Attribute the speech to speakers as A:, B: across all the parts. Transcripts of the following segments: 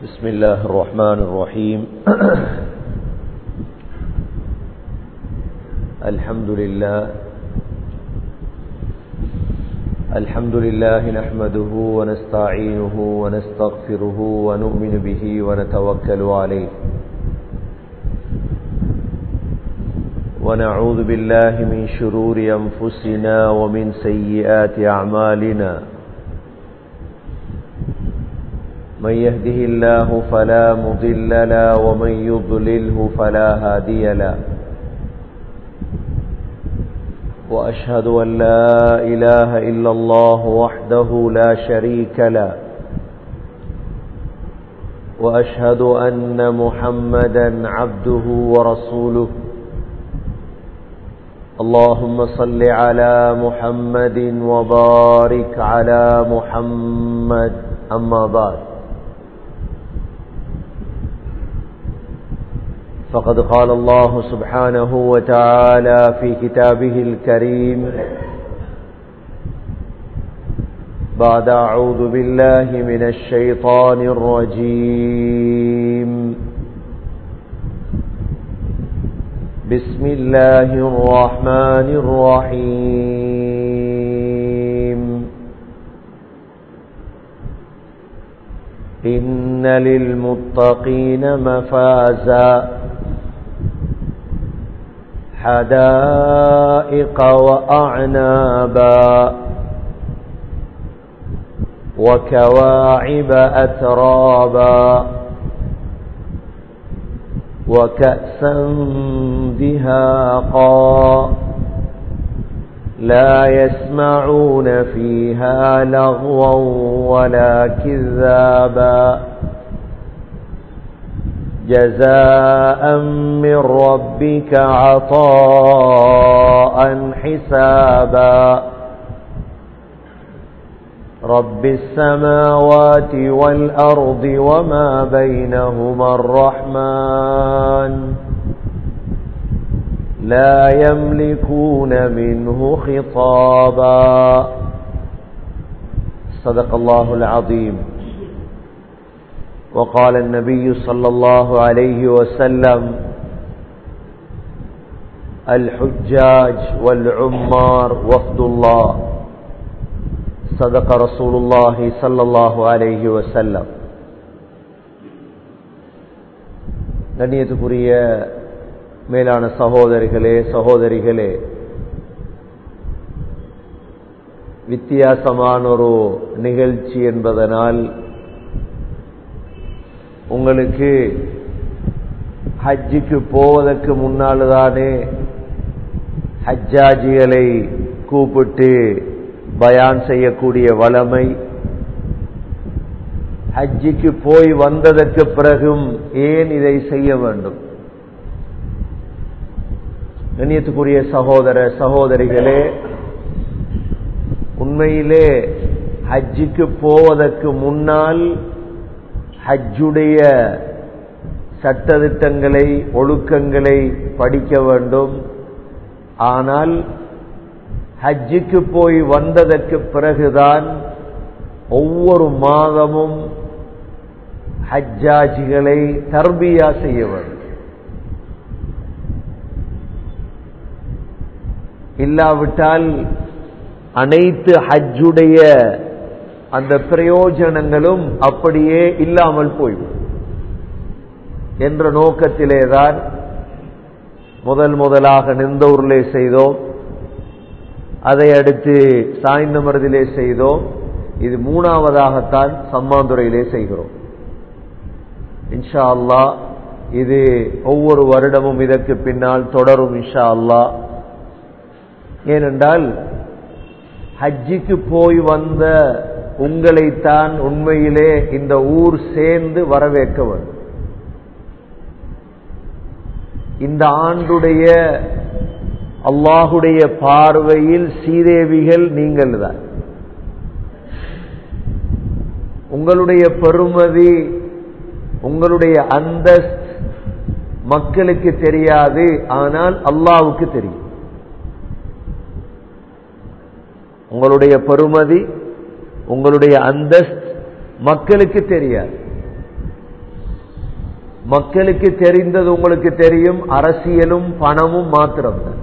A: بسم الله الرحمن الرحيم الحمد لله الحمد لله نحمده ونستعينه ونستغفره ونؤمن به ونتوكل عليه ونعوذ بالله من شرور أنفسنا ومن سيئات أعمالنا من يهده الله فلا مضل له ومن يضلله فلا هادي له وأشهد أن لا إله إلا الله وحده لا شريك له وأشهد أن محمدا عبده ورسوله اللهم صل على محمد وبارك على محمد أما بعد فقد قال الله سبحانه وتعالى في كتابه الكريم بعد أعوذ بالله من الشيطان الرجيم بسم الله الرحمن الرحيم إن للمتقين مفازا حدائق وأعنابا وكواعب أترابا وكأسا دهاقا لا يسمعون فيها لغوا ولا كذابا جزاء من ربك عطاء حسابا رب السماوات والأرض وما بينهما الرحمن لا يملكون منه خطابا صدق الله العظيم وقال النبي صلى الله عليه وسلم الحجاج والعمار وفد الله صدق رسول الله صلى الله عليه وسلم கண்ணியத்துக்குரிய மேலான சகோதரிகளே சகோதரிகளே வித்தியாசமான ஒரு நிகழ்ச்சி என்பதனால் உங்களுக்கு ஹஜ்ஜுக்கு போவதற்கு முன்னால் தானே ஹஜ்ஜாஜிகளை கூப்பிட்டு பயான் செய்யக்கூடிய வளமை ஹஜ்ஜிக்கு போய் வந்ததற்கு பிறகும் ஏன் இதை செய்ய வேண்டும் கண்ணியத்துக்குரிய சகோதர சகோதரிகளே உண்மையிலே ஹஜ்ஜுக்கு போவதற்கு முன்னால் ஹஜ்ஜுடைய சட்டத்திட்டங்களை ஒழுக்கங்களை படிக்க வேண்டும் ஆனால் ஹஜ்ஜுக்கு போய் வந்ததற்கு பிறகுதான் ஒவ்வொரு மாதமும் ஹஜ்ஜாஜிகளை தர்பியா செய்ய வேண்டும் இல்லாவிட்டால் அனைத்து ஹஜ்ஜுடைய அந்த பிரயோஜனங்களும் அப்படியே இல்லாமல் போய்விடும் என்ற நோக்கத்திலேதான் முதல் முதலாக நிந்தூரிலே செய்தோம் அதை அடுத்து சாய்ந்தமரதிலே செய்தோம் இது மூணாவதாகத்தான் சம்மாந்துறையிலே செய்கிறோம் இன்ஷா அல்லா இது ஒவ்வொரு வருடமும் இதற்கு பின்னால் தொடரும் இன்ஷா அல்லா ஏனென்றால் ஹஜ்ஜிக்கு போய் வந்த உங்களைத்தான் உண்மையிலே இந்த ஊர் சேர்ந்து வரவேற்க வேண்டும் இந்த ஆண்டுடைய அல்லாஹுடைய பார்வையில் சீதேவிகள் நீங்கள் தான் உங்களுடைய பெருமதி உங்களுடைய அந்தஸ்த் மக்களுக்கு தெரியாது ஆனால் அல்லாவுக்கு தெரியும் உங்களுடைய பெருமதி உங்களுடைய அந்தஸ்த் மக்களுக்கு தெரியாது மக்களுக்கு தெரிந்தது உங்களுக்கு தெரியும் அரசியலும் பணமும் மாத்திரம்தான்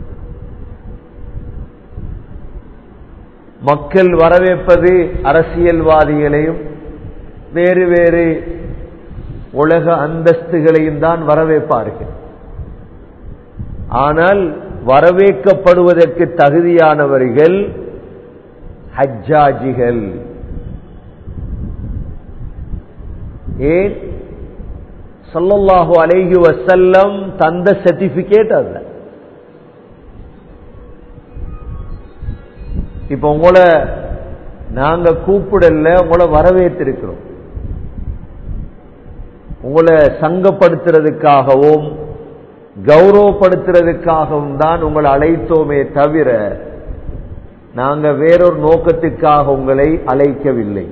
A: மக்கள் வரவேற்பது அரசியல்வாதிகளையும் வேறு வேறு உலக அந்தஸ்துகளையும் தான் வரவேற்பார்கள் ஆனால் வரவேற்கப்படுவதற்கு தகுதியானவர்கள் ஹஜ்ஜாஜிகள் ஏன் சொல்லல்லாஹு அலைஹி வசல்லம் தந்த சர்டிபிகேட் அது இப்ப உங்களை நாங்க கூப்பிடல உங்களை வரவேற்றிருக்கிறோம் உங்களை சங்கப்படுத்துறதுக்காகவும் கௌரவப்படுத்துறதுக்காகவும் தான் உங்களை அழைத்தோமே தவிர நாங்க வேறொரு நோக்கத்துக்காக உங்களை அழைக்கவில்லை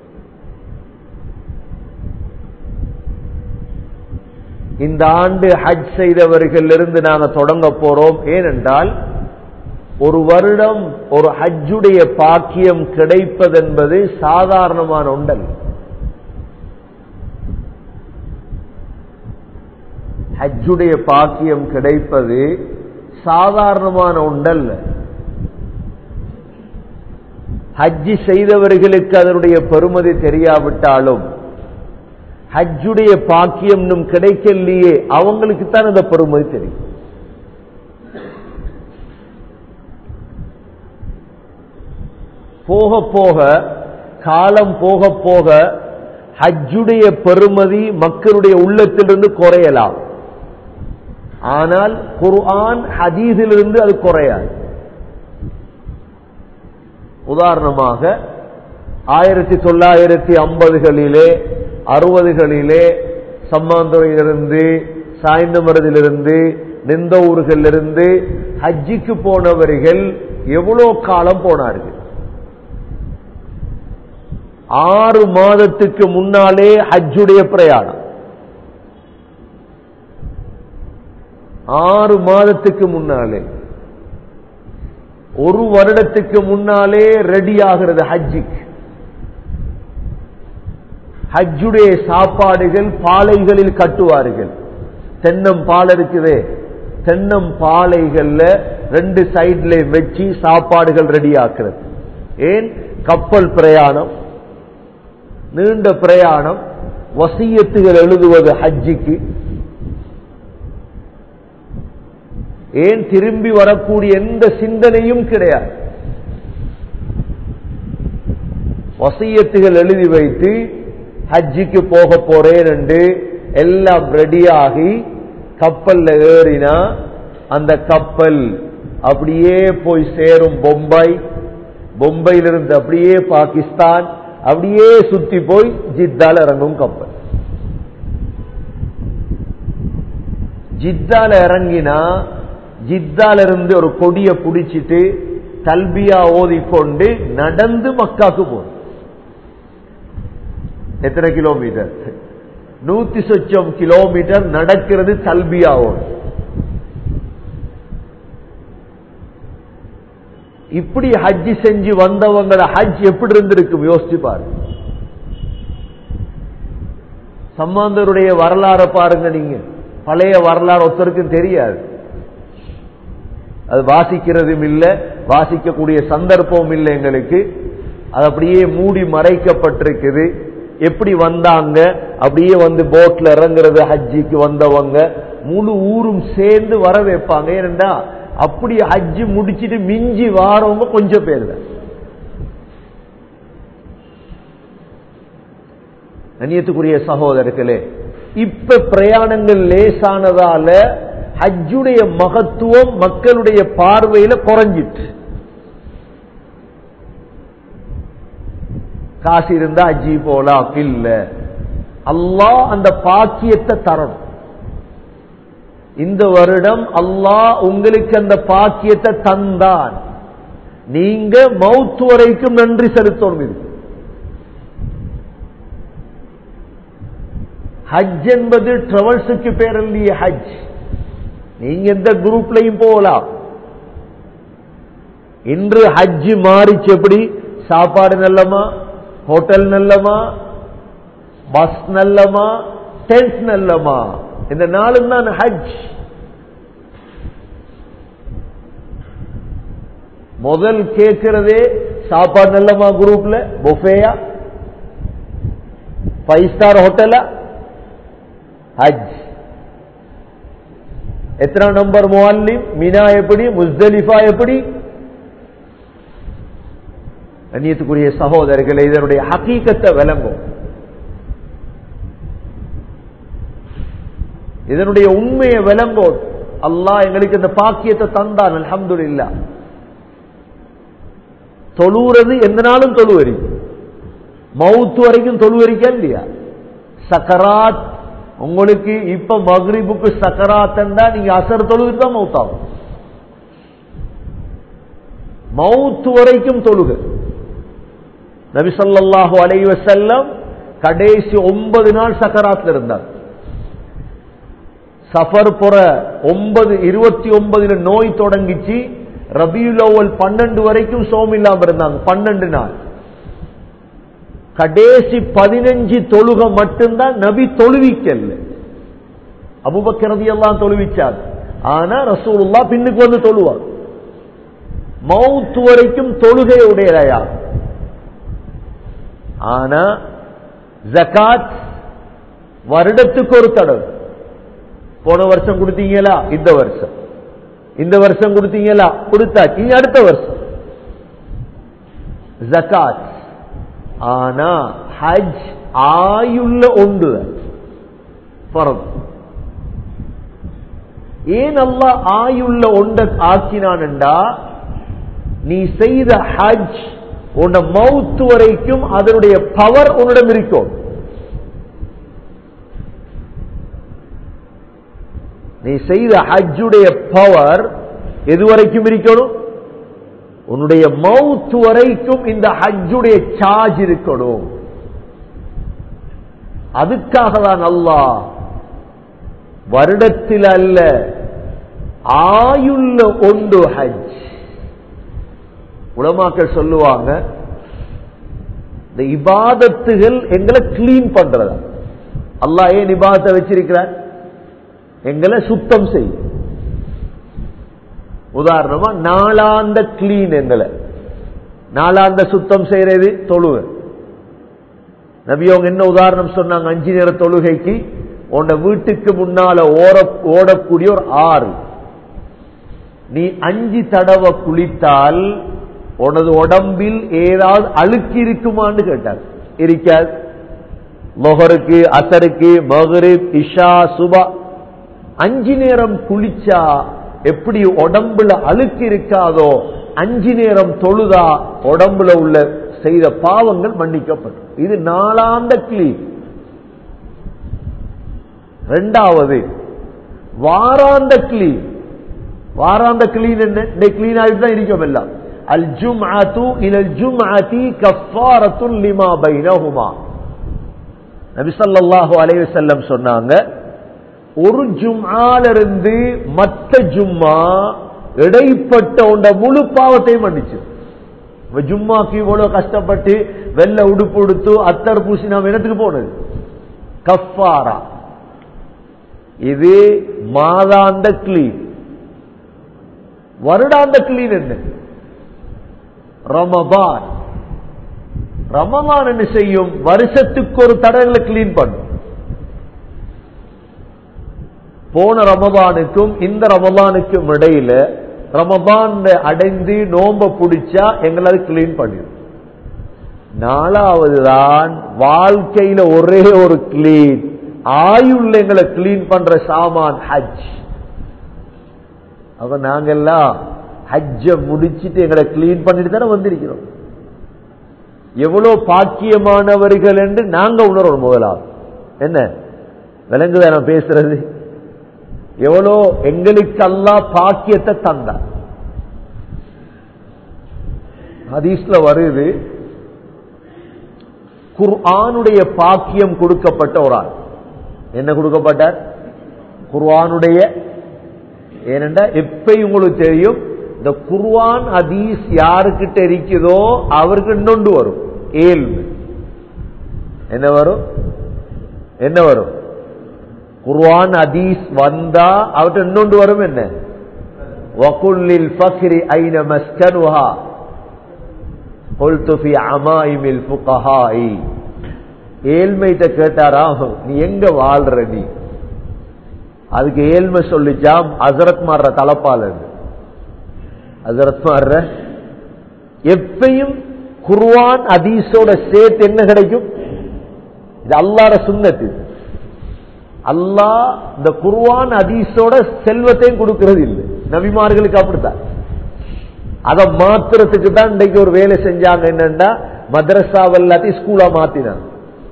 A: இந்த ஆண்டு ஹஜ் செய்தவர்கள் இருந்து நாங்க தொடங்க போறோம் ஏனென்றால் ஒரு வருடம் ஒரு ஹஜ்ஜுடைய பாக்கியம் கிடைப்பதென்பது சாதாரணமான ஒன்றல் ஹஜ்ஜுடைய பாக்கியம் கிடைப்பது சாதாரணமான ஒன்றல்ல ஹஜ்ஜி செய்தவர்களுக்கு அதனுடைய பெருமதி தெரியாவிட்டாலும் ஹஜ்ஜுடைய பாக்கியம் இன்னும் கிடைக்கலையே அவங்களுக்கு தான் அந்த பெருமதி தெரியும் போக போக காலம் போக போக ஹஜ்ஜுடைய பெருமதி மக்களுடைய உள்ளத்திலிருந்து குறையலாம் ஆனால் குர்ஆன் ஹதீஸிலிருந்து அது குறையாது உதாரணமாக ஆயிரத்தி தொள்ளாயிரத்தி ஐம்பதுகளிலே அறுபதுகளிலே சம்மாந்துறையிலிருந்து சாய்ந்தமரதிலிருந்து நிந்த ஊர்களிலிருந்து ஹஜ்ஜிக்கு போனவர்கள் எவ்வளோ காலம் போனார்கள் ஆறு மாதத்துக்கு முன்னாலே ஹஜ்ஜுடைய பிரயாணம் ஆறு மாதத்துக்கு முன்னாலே ஒரு வருடத்துக்கு முன்னாலே ரெடி ஆகிறது ஹஜ்ஜிக்கு ஹஜ்ஜுடைய சாப்பாடுகள் பாலைகளில் கட்டுவார்கள் தென்னம் பால் இருக்குதே தென்னம் பாலைகள்ல ரெண்டு சைட்ல வச்சு சாப்பாடுகள் ரெடி ஆக்குறது ஏன் கப்பல் பிரயாணம் நீண்ட பிரயாணம் வசியத்துகள் எழுதுவது ஹஜ்ஜிக்கு ஏன் திரும்பி வரக்கூடிய எந்த சிந்தனையும் கிடையாது வசியத்துகள் எழுதி வைத்து ஹஜ்ஜிக்கு போக போறேன் என்று எல்லாம் ரெடியாகி கப்பல்ல ஏறினா அந்த கப்பல் அப்படியே போய் சேரும் பொம்பாய் பொம்பையிலிருந்து அப்படியே பாகிஸ்தான் அப்படியே சுத்தி போய் ஜித்தால இறங்கும் கப்பல் ஜித்தால இறங்கினா ஜித்தால இருந்து ஒரு கொடிய புடிச்சிட்டு தல்பியா ஓதிக்கொண்டு நடந்து மக்காக்கு போகும் எத்தனை கிலோமீட்டர் நூத்தி சொச்சம் கிலோமீட்டர் நடக்கிறது தல்பியாவோடு இப்படி ஹஜ் செஞ்சு வந்தவங்கள ஹஜ் எப்படி இருந்திருக்கும் யோசிச்சு பாரு சம்பந்தருடைய வரலாறு பாருங்க நீங்க பழைய வரலாறு ஒருத்தருக்கும் தெரியாது அது வாசிக்கிறதும் இல்லை வாசிக்கக்கூடிய சந்தர்ப்பமும் இல்லை எங்களுக்கு அது அப்படியே மூடி மறைக்கப்பட்டிருக்குது எப்படி வந்தாங்க அப்படியே வந்து போட்ல இறங்குறது ஹஜ்ஜிக்கு வந்தவங்க முழு ஊரும் சேர்ந்து வர வைப்பாங்க ஏனென்றா அப்படி ஹஜ்ஜி முடிச்சிட்டு மிஞ்சி வாரவங்க கொஞ்சம் பேர் தான் கண்ணியத்துக்குரிய சகோதரர்களே இப்ப பிரயாணங்கள் லேசானதால ஹஜ்ஜுடைய மகத்துவம் மக்களுடைய பார்வையில குறைஞ்சிட்டு காசு இருந்தா ஹஜ்ஜி போலாம் இல்ல அல்லாஹ் அந்த பாக்கியத்தை தரணும் இந்த வருடம் அல்லாஹ் உங்களுக்கு அந்த பாக்கியத்தை தந்தான் நீங்க மவுத் வரைக்கும் நன்றி செலுத்தணும் இது ஹஜ் என்பது டிராவல்ஸுக்கு பேர் இல்லையே ஹஜ் நீங்க எந்த குரூப்லையும் போகலாம் இன்று ஹஜ் மாறிச்சு எப்படி சாப்பாடு நல்லமா ஹோட்டல் நல்லமா பஸ் நல்லமா டென்த் நல்லமா இந்த நாளும் தான் ஹஜ் முதல் கேட்கிறதே சாப்பாடு நல்லமா குரூப்ல பொஃபேயா ஃபைவ் ஸ்டார் ஹோட்டலா ஹஜ் எத்தனை நம்பர் முவாலிம் மினா எப்படி முஸ்தலிஃபா எப்படி அந்நியத்துக்குரிய சகோதரர்களை இதனுடைய ஹக்கீக்கத்தை விளங்கும் இதனுடைய உண்மையை விளங்கும் அல்லாஹ் எங்களுக்கு இந்த பாக்கியத்தை தந்தான் அல்ஹம்துலில்லா தொழுறது எந்த நாளும் தொழுவரி மவுத்து வரைக்கும் தொழுவரிக்கா இல்லையா சக்கராத் உங்களுக்கு இப்ப மக்ரிபுக்கு சக்கராத்தண்டா நீங்க அசர் தொழுது தான் மவுத்தாகும் மவுத்து வரைக்கும் தொழுக நபி ஸல்லல்லாஹு அலைஹி வஸல்லம் கடைசி ஒன்பது நாள் சக்கராத்ல இருந்தார் சஃபர் புற ஒன்பது இருபத்தி ஒன்பதுல நோய் தொடங்கிச்சு ரபியுல் அவ்வல் பன்னெண்டு வரைக்கும் சோம் இல்லாம இருந்தாங்க பன்னெண்டு நாள் கடைசி பதினஞ்சு தொழுக மட்டும்தான் நபி தொழுவிக்கல்ல அபுபக்கரதி எல்லாம் தொழுவிச்சார் ஆனா ரசூலுல்லா பின்னுக்கு வந்து தொழுவார் மவுத்து வரைக்கும் தொழுகை உடையதையா ஆனா ஜகாத் வருடத்துக்கு ஒரு தடவை போன வருஷம் கொடுத்தீங்களா இந்த வருஷம் இந்த வருஷம் கொடுத்தீங்களா கொடுத்தாச்சு இனி அடுத்த வருஷம் ஜகாத் ஆனா ஹஜ் ஆயுள்ள ஒன்று பரது ஏன் அல்லா ஆயுள்ள ஒன்றை ஆக்கினான்டா நீ செய்த ஹஜ் உன்ன மவுத்து வரைக்கும் அதனுடைய பவர் உன்னிடம் இருக்கும் நீ செய்த ஹஜ்ஜுடைய பவர் எது வரைக்கும் இருக்கணும் உன்னுடைய மவுத்து வரைக்கும் இந்த ஹஜ்ஜுடைய சார்ஜ் இருக்கணும் அதுக்காக தான் அல்லாஹ் வருடத்தில் அல்ல ஆயுள்ள ஒன்று ஹஜ் உலமாக்கள் சொல்லுவாங்க இந்த இபாதத்துகள் எங்களை கிளீன் பண்றதா அல்லாஹ் ஏன் இபாதத்தை வச்சிருக்கிறார் எங்களை சுத்தம் செய்யும் உதாரணமா நாளாந்த கிளீன் எங்களை நாளாந்த சுத்தம் செய்யறது தொழுகை நபியவங்க என்ன உதாரணம் சொன்னாங்க அஞ்சு நேர தொழுகைக்கு உன்னை வீட்டுக்கு முன்னால ஓட ஓடக்கூடிய ஒரு ஆறு நீ அஞ்சு தடவை குளித்தால் உனது உடம்பில் ஏதாவது அழுக்கு இருக்குமான்னு கேட்டார் இருக்காது மொஹருக்கு அசருக்கு மகரிப் இஷா சுபா அஞ்சு நேரம் குளிச்சா எப்படி உடம்புல அழுக்கு இருக்காதோ அஞ்சு நேரம் தொழுதா உடம்புல உள்ள செய்த பாவங்கள் மன்னிக்கப்படும் இது நாளாந்த கிளீன் ரெண்டாவது வாராந்த கிளீன் வாராந்த கிளீன் என்ன இன்னைக்கு கிளீன் ஆகிட்டு தான் இருக்கும் எல்லாம் அல் ஜும்அத்து இலல் ஜும்அதி கஃபாரத்துன் லிமா பைனஹுமா நபி ஸல்லல்லாஹு அலைஹி வஸல்லம் சொன்னாங்க ஒரு ஜும்ஆல இருந்து மற்ற ஜும்மா இடைப்பட்ட உண்ட முழு பாவத்தையும் மன்னிச்சு இப்ப ஜும்மாக்கு இவ்வளவு கஷ்டப்பட்டு வெள்ள உடுப்பு உடுத்து அத்தர் பூசி நாம் இடத்துக்கு போனது கஃபாரா இது மாதாந்த கிளீன் வருடாந்த கிளீன் என்ன ரமபான் ரமபான் என்ன செய்யும் வருஷத்துக்கு ஒரு தடவை கிளீன் பண்ணும் போன ரமபானுக்கும் இந்த ரமபானுக்கும் இடையில ரமபான் அடைந்து நோம்ப பிடிச்சா எங்களை கிளீன் பண்ணிடும் நாலாவது தான் வாழ்க்கையில ஒரே ஒரு கிளீன் ஆயுள் எங்களை கிளீன் பண்ற சாமான் ஹஜ் அப்ப நாங்கெல்லாம் ஹஜ்ஜ முடிச்சிட்டு எங்களை கிளீன் பண்ணிட்டு தானே வந்திருக்கிறோம் எவ்வளவு பாக்கியமானவர்கள் என்று நாங்க உணர்வோம் முதலாவது என்ன விலங்குதான் நான் பேசுறது எவ்வளோ எங்களுக்கு அல்லா பாக்கியத்தை தந்தார் ஹதீஸ்ல வருது குர்ஆனுடைய பாக்கியம் கொடுக்கப்பட்ட ஒரு ஆள் என்ன கொடுக்கப்பட்டார் குர்ஆனுடைய ஏனென்றா எப்பயும் உங்களுக்கு தெரியும் இந்த குர்ஆன் ஹதீஸ் யாருக்கிட்ட இருக்குதோ அவருக்கு இன்னொன்று வரும் ஏழ்மை என்ன வரும் என்ன வரும் குர்ஆன் ஹதீஸ் வந்தா அவர்கிட்ட இன்னொன்று வரும் என்ன வகுல்லில் ஃபக்ரி ஐன மஸ்கனுஹா قلت في عمائم الفقهاء ஏழ்மைட்ட கேட்டாராம் நீ எங்க வாழ்ற நீ அதுக்கு ஏழ்மை சொல்லிச்சாம் அசரத் மாறுற தலப்பாளர் அசரத் மாறுற எப்பையும் குர்வான் அதீஸோட சேர்த்து என்ன கிடைக்கும் இது அல்லாட சுண்ணத்து அல்லாஹ் இந்த குர்வான் அதீஸோட செல்வத்தையும் கொடுக்கிறது இல்லை நபிமார்களுக்கு அப்படித்தான் அதை மாத்துறதுக்கு தான் இன்றைக்கு ஒரு வேலை செஞ்சாங்க என்னன்னா மதரசா எல்லாத்தையும் ஸ்கூலா மாத்தினாங்க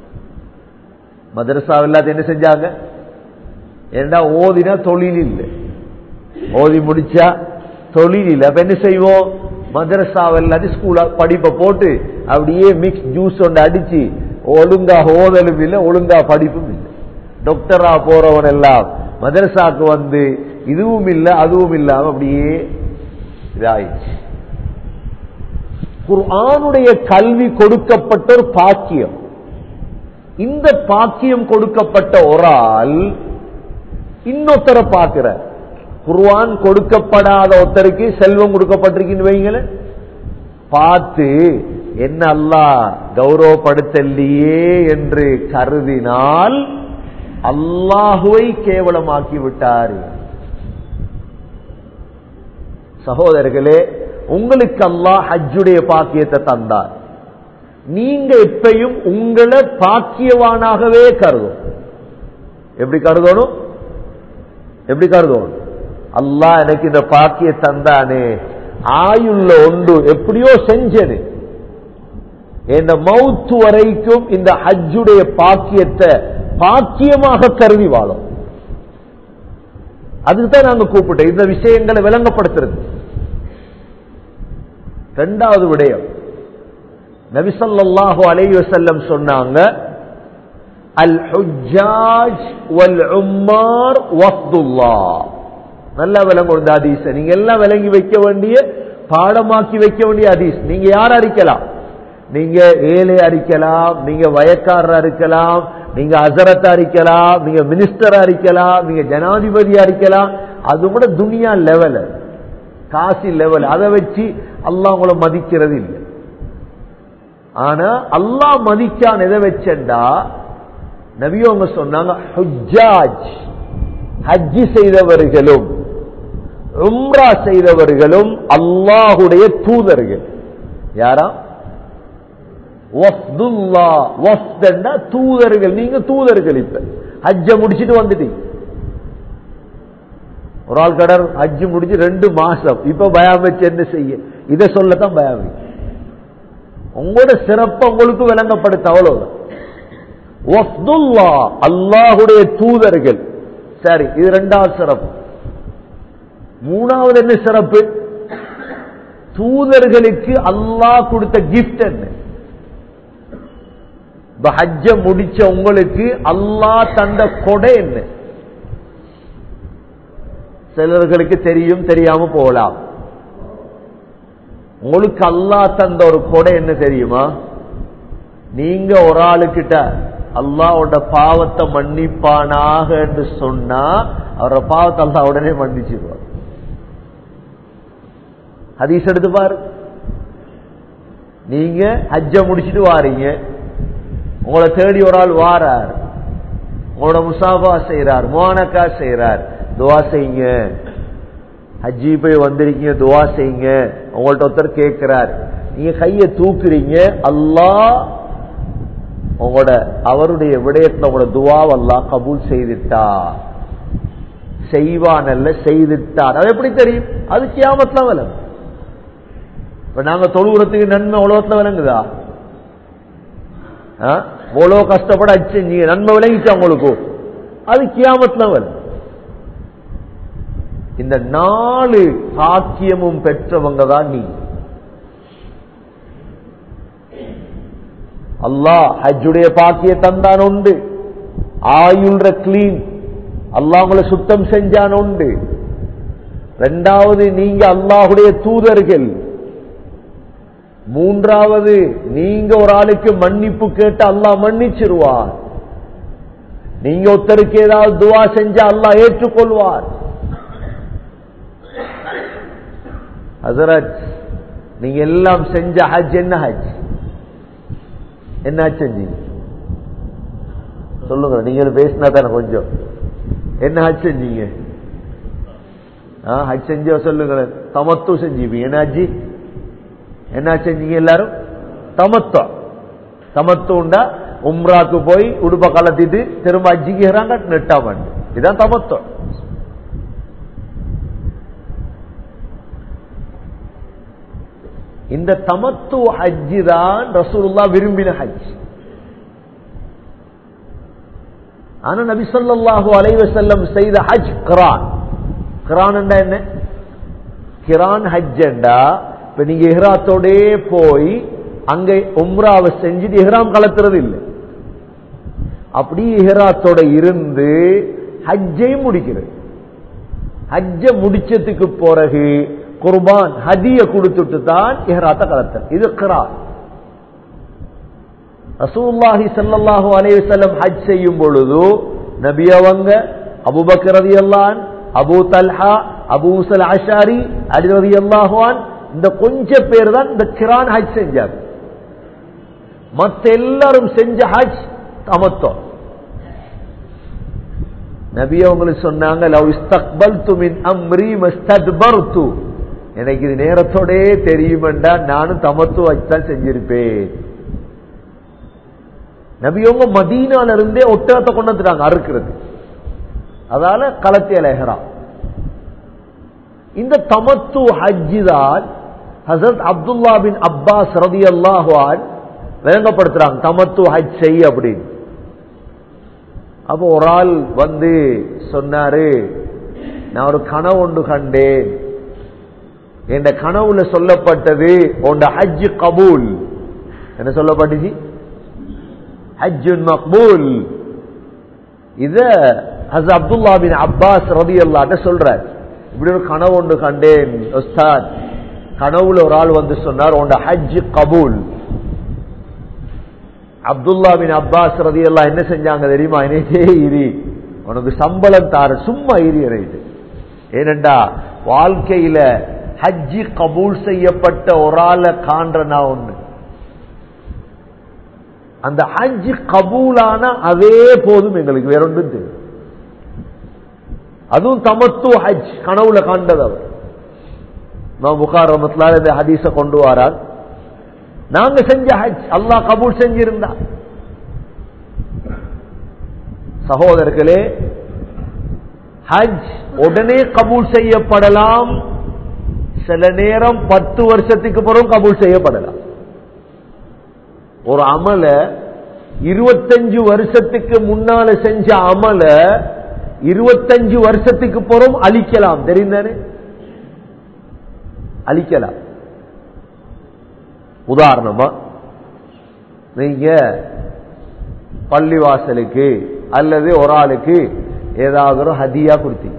A: மதரசா எல்லாத்தையும் என்ன செஞ்சாங்க ஏன்னா ஓதினா தொழில் இல்லை ஓதி முடிச்சா தொழில் இல்லை அப்ப என்ன செய்வோம் மதரசா எல்லாத்தையும் ஸ்கூலா படிப்பை போட்டு அப்படியே மிக்ஸ் ஜூஸ் ஒன்று அடிச்சு ஒழுங்கா ஓதலும் இல்லை ஒழுங்கா படிப்பும் இல்லை டாக்டரா போறவன் எல்லாம் மதரசாக்கு வந்து இதுவும் இல்லை அதுவும் இல்லாம அப்படியே இதாயிடுச்சு குர்ஆனுடைய கல்வி கொடுக்கப்பட்ட ஒரு பாக்கியம் இந்த பாக்கியம் கொடுக்கப்பட்ட ஒரு ஆள் இன்னொருத்தரை பார்க்கிற குர்ஆன் கொடுக்கப்படாத ஒருத்தருக்கு செல்வம் கொடுக்கப்பட்டிருக்குன்னு வைங்களேன் பார்த்து என்ன அல்லாஹ் கௌரவப்படுத்தலையே என்று கருதினால் அல்லாஹுவை கேவலமாக்கி விட்டார் சகோதரர்களே உங்களுக்கு அல்லாஹ் ஹஜ்ஜுடைய பாக்கியத்தை தந்தார் நீங்க எப்பையும் உங்களை பாக்கியவானாகவே கருதும் எப்படி கருதணும் எப்படி கருதணும் அல்லாஹ் எனக்கு இந்த பாக்கிய தந்தானே ஆயுள்ள ஒன்று எப்படியோ செஞ்சது இந்த மவுத்து வரைக்கும் இந்த ஹஜ்ஜுடைய பாக்கியத்தை பாக்கியமாக கருதி வாழும் அதுக்கு தான் நாங்க கூப்பிட்டோம் இந்த விஷயங்களை விளங்கப்படுத்துறது ரெண்டாவது விடயம் நபிசல்லாஹு அலைஹி வஸல்லம் சொன்னாங்க அல் ஹுஜ்ஜாஜ் வல் உம்மார் வஃப்துல்லாஹ் நல்லா விளங்கும் இந்த ஹதீஸ் நீங்க எல்லாம் விளங்கி வைக்க வேண்டிய பாடமாக்கி வைக்க வேண்டிய ஹதீஸ் நீங்க யார் அறிக்கலாம் நீங்க ஏழை அறிக்கலாம் நீங்க வயக்காரரா இருக்கலாம் நீங்க அசரத்தா இருக்கலாம் நீங்க மினிஸ்டரா இருக்கலாம் நீங்க ஜனாதிபதியா இருக்கலாம் அது கூட துனியா லெவல் காசி லெவல் அதை வச்சு அல்லாஹ் உங்களை மதிக்கிறது இல்லை ஆனா அல்லாஹ் மதிக்கான் எதை வச்சண்டா நபியவங்க சொன்னாங்க ஹுஜ்ஜாஜ் ஹஜ்ஜி செய்தவர்களும் உம்ரா செய்தவர்களும் அல்லாஹுடைய தூதர்கள் யாரா வஃப்துல்லா வஃப்தண்டா தூதர்கள் நீங்க தூதர்கள் இப்ப ஹஜ்ஜ முடிச்சிட்டு வந்துட்டீங்க ஒரு ஆள் கடர் ஹஜ்ஜு முடிச்சு ரெண்டு மாசம் இப்ப பயம் வச்சு என்ன செய்ய இதை சொல்லத்தான் பயம் வைக்க. உங்களோட சிறப்பை உங்களுக்கு விளங்கப்படுத்த அவ்வளவுதான் வஃப்துல்லா அல்லாஹுடைய தூதர்கள் சரி இது ரெண்டாவது சிறப்பு மூணாவது என்ன சிறப்பு தூதர்களுக்கு அல்லாஹ் கொடுத்த கிஃப்ட் என்ன இப்ப ஹஜ்ஜ முடிச்ச உங்களுக்கு அல்லாஹ் தந்த கொடை என்ன சிலர்களுக்கு தெரியும் தெரியாம போகலாம் உங்களுக்கு அல்லாஹ் தந்த ஒரு கொடை என்ன தெரியுமா நீங்க ஒரு ஆளுக்கிட்ட அல்லாவோட பாவத்தை மன்னிப்பானாக என்று சொன்னா அவரோட பாவத்தை அல்லா உடனே மன்னிச்சிருவார் ஹதீஸ் எடுத்து பாரு நீங்க ஹஜ்ஜ முடிச்சிட்டு வாரீங்க உங்களை தேடி ஒரு ஆள் வாரார் உங்களோட முசாஃபா செய்யறார் மோனக்கா செய்யறார் துவா செய்யுங்க ஹஜ்ஜி போய் வந்திருக்கீங்க துவா செய்யுங்க உங்கள்ட்ட ஒருத்தர் கேட்கிறார் நீங்க கைய தூக்குறீங்க அல்லாஹ் உங்களோட அவருடைய விடயத்துல உங்களோட துவாவ் அல்லாஹ் கபூல் செய்துட்டார் செய்வான் அல்ல செய்துட்டார் அது எப்படி தெரியும் அது கியாமத்துல விளங்கும் இப்ப நாங்க தொழுகிறதுக்கு நன்மை உலகத்துல விளங்குதா இவ்வளவு கஷ்டப்பட அச்சீங்க நன்மை விளங்கிச்சா உங்களுக்கு அது கியாமத்துல விளங்கும் இந்த நாலு சாக்கியமும் பெற்றவங்க தான் நீ அல்லாஹ் ஹஜ்ஜுடைய பாக்கிய தந்தான் உண்டு ஆயுள்ற கிளீன் அல்லாஹ் உங்களை சுத்தம் செஞ்சான் உண்டு ரெண்டாவது நீங்க அல்லாஹுடைய தூதர்கள் மூன்றாவது நீங்க ஒரு ஆளுக்கு மன்னிப்பு கேட்டு அல்லாஹ் மன்னிச்சிருவான் நீங்க ஒருத்தருக்கு ஏதாவது துவா செஞ்சா அல்லாஹ் ஏற்றுக்கொள்வார் ஹசரத் நீங்க எல்லாம் செஞ்ச ஹஜ் என்ன ஹஜ் என்ன ஹஜ் செஞ்சீங்க சொல்லுங்க நீங்க பேசினா தானே கொஞ்சம் என்ன ஹஜ் செஞ்சீங்க ஆ, ஹஜ் செஞ்ச சொல்லுங்க தமத்து செஞ்சீங்க என்ன ஹஜ்ஜி என்ன செஞ்சீங்க எல்லாரும் தமத்தோ தமத்துண்டா உம்ராக்கு போய் உடுப்ப கலத்திட்டு திரும்ப அஜிக்கிறாங்க நெட்டாமன் இதுதான் தமத்தம் இந்த தமத்து ஹஜ்ஜி தான் ரசூலுல்லா விரும்பின ஹஜ் ஆனா நபி ஸல்லல்லாஹு அலைஹி வஸல்லம் செய்த ஹஜ் கிரான் கிரான் என்ன கிரான் ஹஜ்ஜண்டா இப்ப நீங்க இஹ்ராத்தோடே போய் அங்க உம்ராவை செஞ்சுட்டு இஹ்ராம் கலத்துறது இல்லை அப்படி இஹ்ராத்தோட இருந்து ஹஜ்ஜை முடிக்கிறது ஹஜ்ஜ முடிச்சதுக்கு பிறகு குர்பான் ஹதிய கொடுத்துட்டு தான் இஹ்ராத்த கலத்தல் இது கிரான் ரசூலுல்லாஹி ஸல்லல்லாஹு அலைஹி வஸல்லம் ஹஜ் செய்யும் பொழுது நபி அவங்க அபூபக்கர் ரலியல்லாஹு அன்ஹு Abu Talha Abu Musa Ashari Ali ரலியல்லாஹு அன்ஹு இந்த கொஞ்ச பேர் தான் இந்த கிரான் ஹஜ் செஞ்சாங்க மத்த எல்லாரும் செஞ்ச ஹஜ் தமத்தம் நபி அவங்களுக்கு சொன்னாங்க லவ் இஸ்தக்பல்து மின் அம்ரி மஸ்தத்பர்து எனக்கு இது நேரத்தோடே தெரியுமெண்டா நானும் தமத்து ஹஜ் தான் செஞ்சிருப்பேன் நபியவங்க மதீனால இருந்தே ஒட்டகத்தை கொண்டு வந்துட்டாங்க அறுக்கிறது அதால களத்திய லெஹரா இந்த தமத்து ஹஜ்ஜி தான் ஹசரத் அப்துல்லா பின் அப்பாஸ் ரதி அல்லாஹான் விளங்கப்படுத்துறாங்க தமத்து ஹஜ் செய் அப்படின்னு அப்போ ஒரு ஆள் வந்து சொன்னாரு நான் ஒரு கனவு ஒன்று கண்டேன் என் கனவுல சொல்லப்பட்டது உண்ட ஹஜ் கபூல் என்ன சொல்லப்பட்டுச்சு ஹஜ்ஜுன் மக்பூல் இத ஹஸ் அப்துல்லா பின் அப்பாஸ் ரதி அல்லாட்ட சொல்றார் இப்படி ஒரு கனவு ஒன்று கண்டேன் உஸ்தாத் கனவுல ஒரு ஆள் வந்து சொன்னார் உண்ட ஹஜ் கபூல் அப்துல்லா பின் அப்பாஸ் ரதி அல்லா என்ன செஞ்சாங்க தெரியுமா என்னைக்கே இரி உனக்கு சம்பளம் தார சும்மா இரி ரைட்டு ஏனண்டா வாழ்க்கையில ஹஜ்ஜி கபூல் செய்யப்பட்ட ஒரு ஆளை காண்றனா ஒண்ணு அந்த ஹஜ் கபூலான அதே போதும் எங்களுக்கு வேற ஒன்றும் தெரியும் அதுவும் தமத்து ஹஜ் கனவுல காண்டது அவர் நான் புகார் ரமத்லால் இந்த ஹதீஸ கொண்டு வரார் நாங்க செஞ்ச ஹஜ் அல்லாஹ் கபூல் செஞ்சிருந்தா சகோதரர்களே ஹஜ் உடனே கபூல் செய்யப்படலாம் சில நேரம் பத்து வருஷத்துக்கு பிறகு கபூல் செய்யப்படலாம் ஒரு அமல இருபத்தஞ்சு வருஷத்துக்கு முன்னால செஞ்ச அமல இருபத்தஞ்சு வருஷத்துக்கு பிறகு அழிக்கலாம் தெரிந்தானே அழிக்கலாம் உதாரணமா நீங்க பள்ளிவாசலுக்கு அல்லது ஒரு ஆளுக்கு ஏதாவது ஒரு ஹதியா கொடுத்தீங்க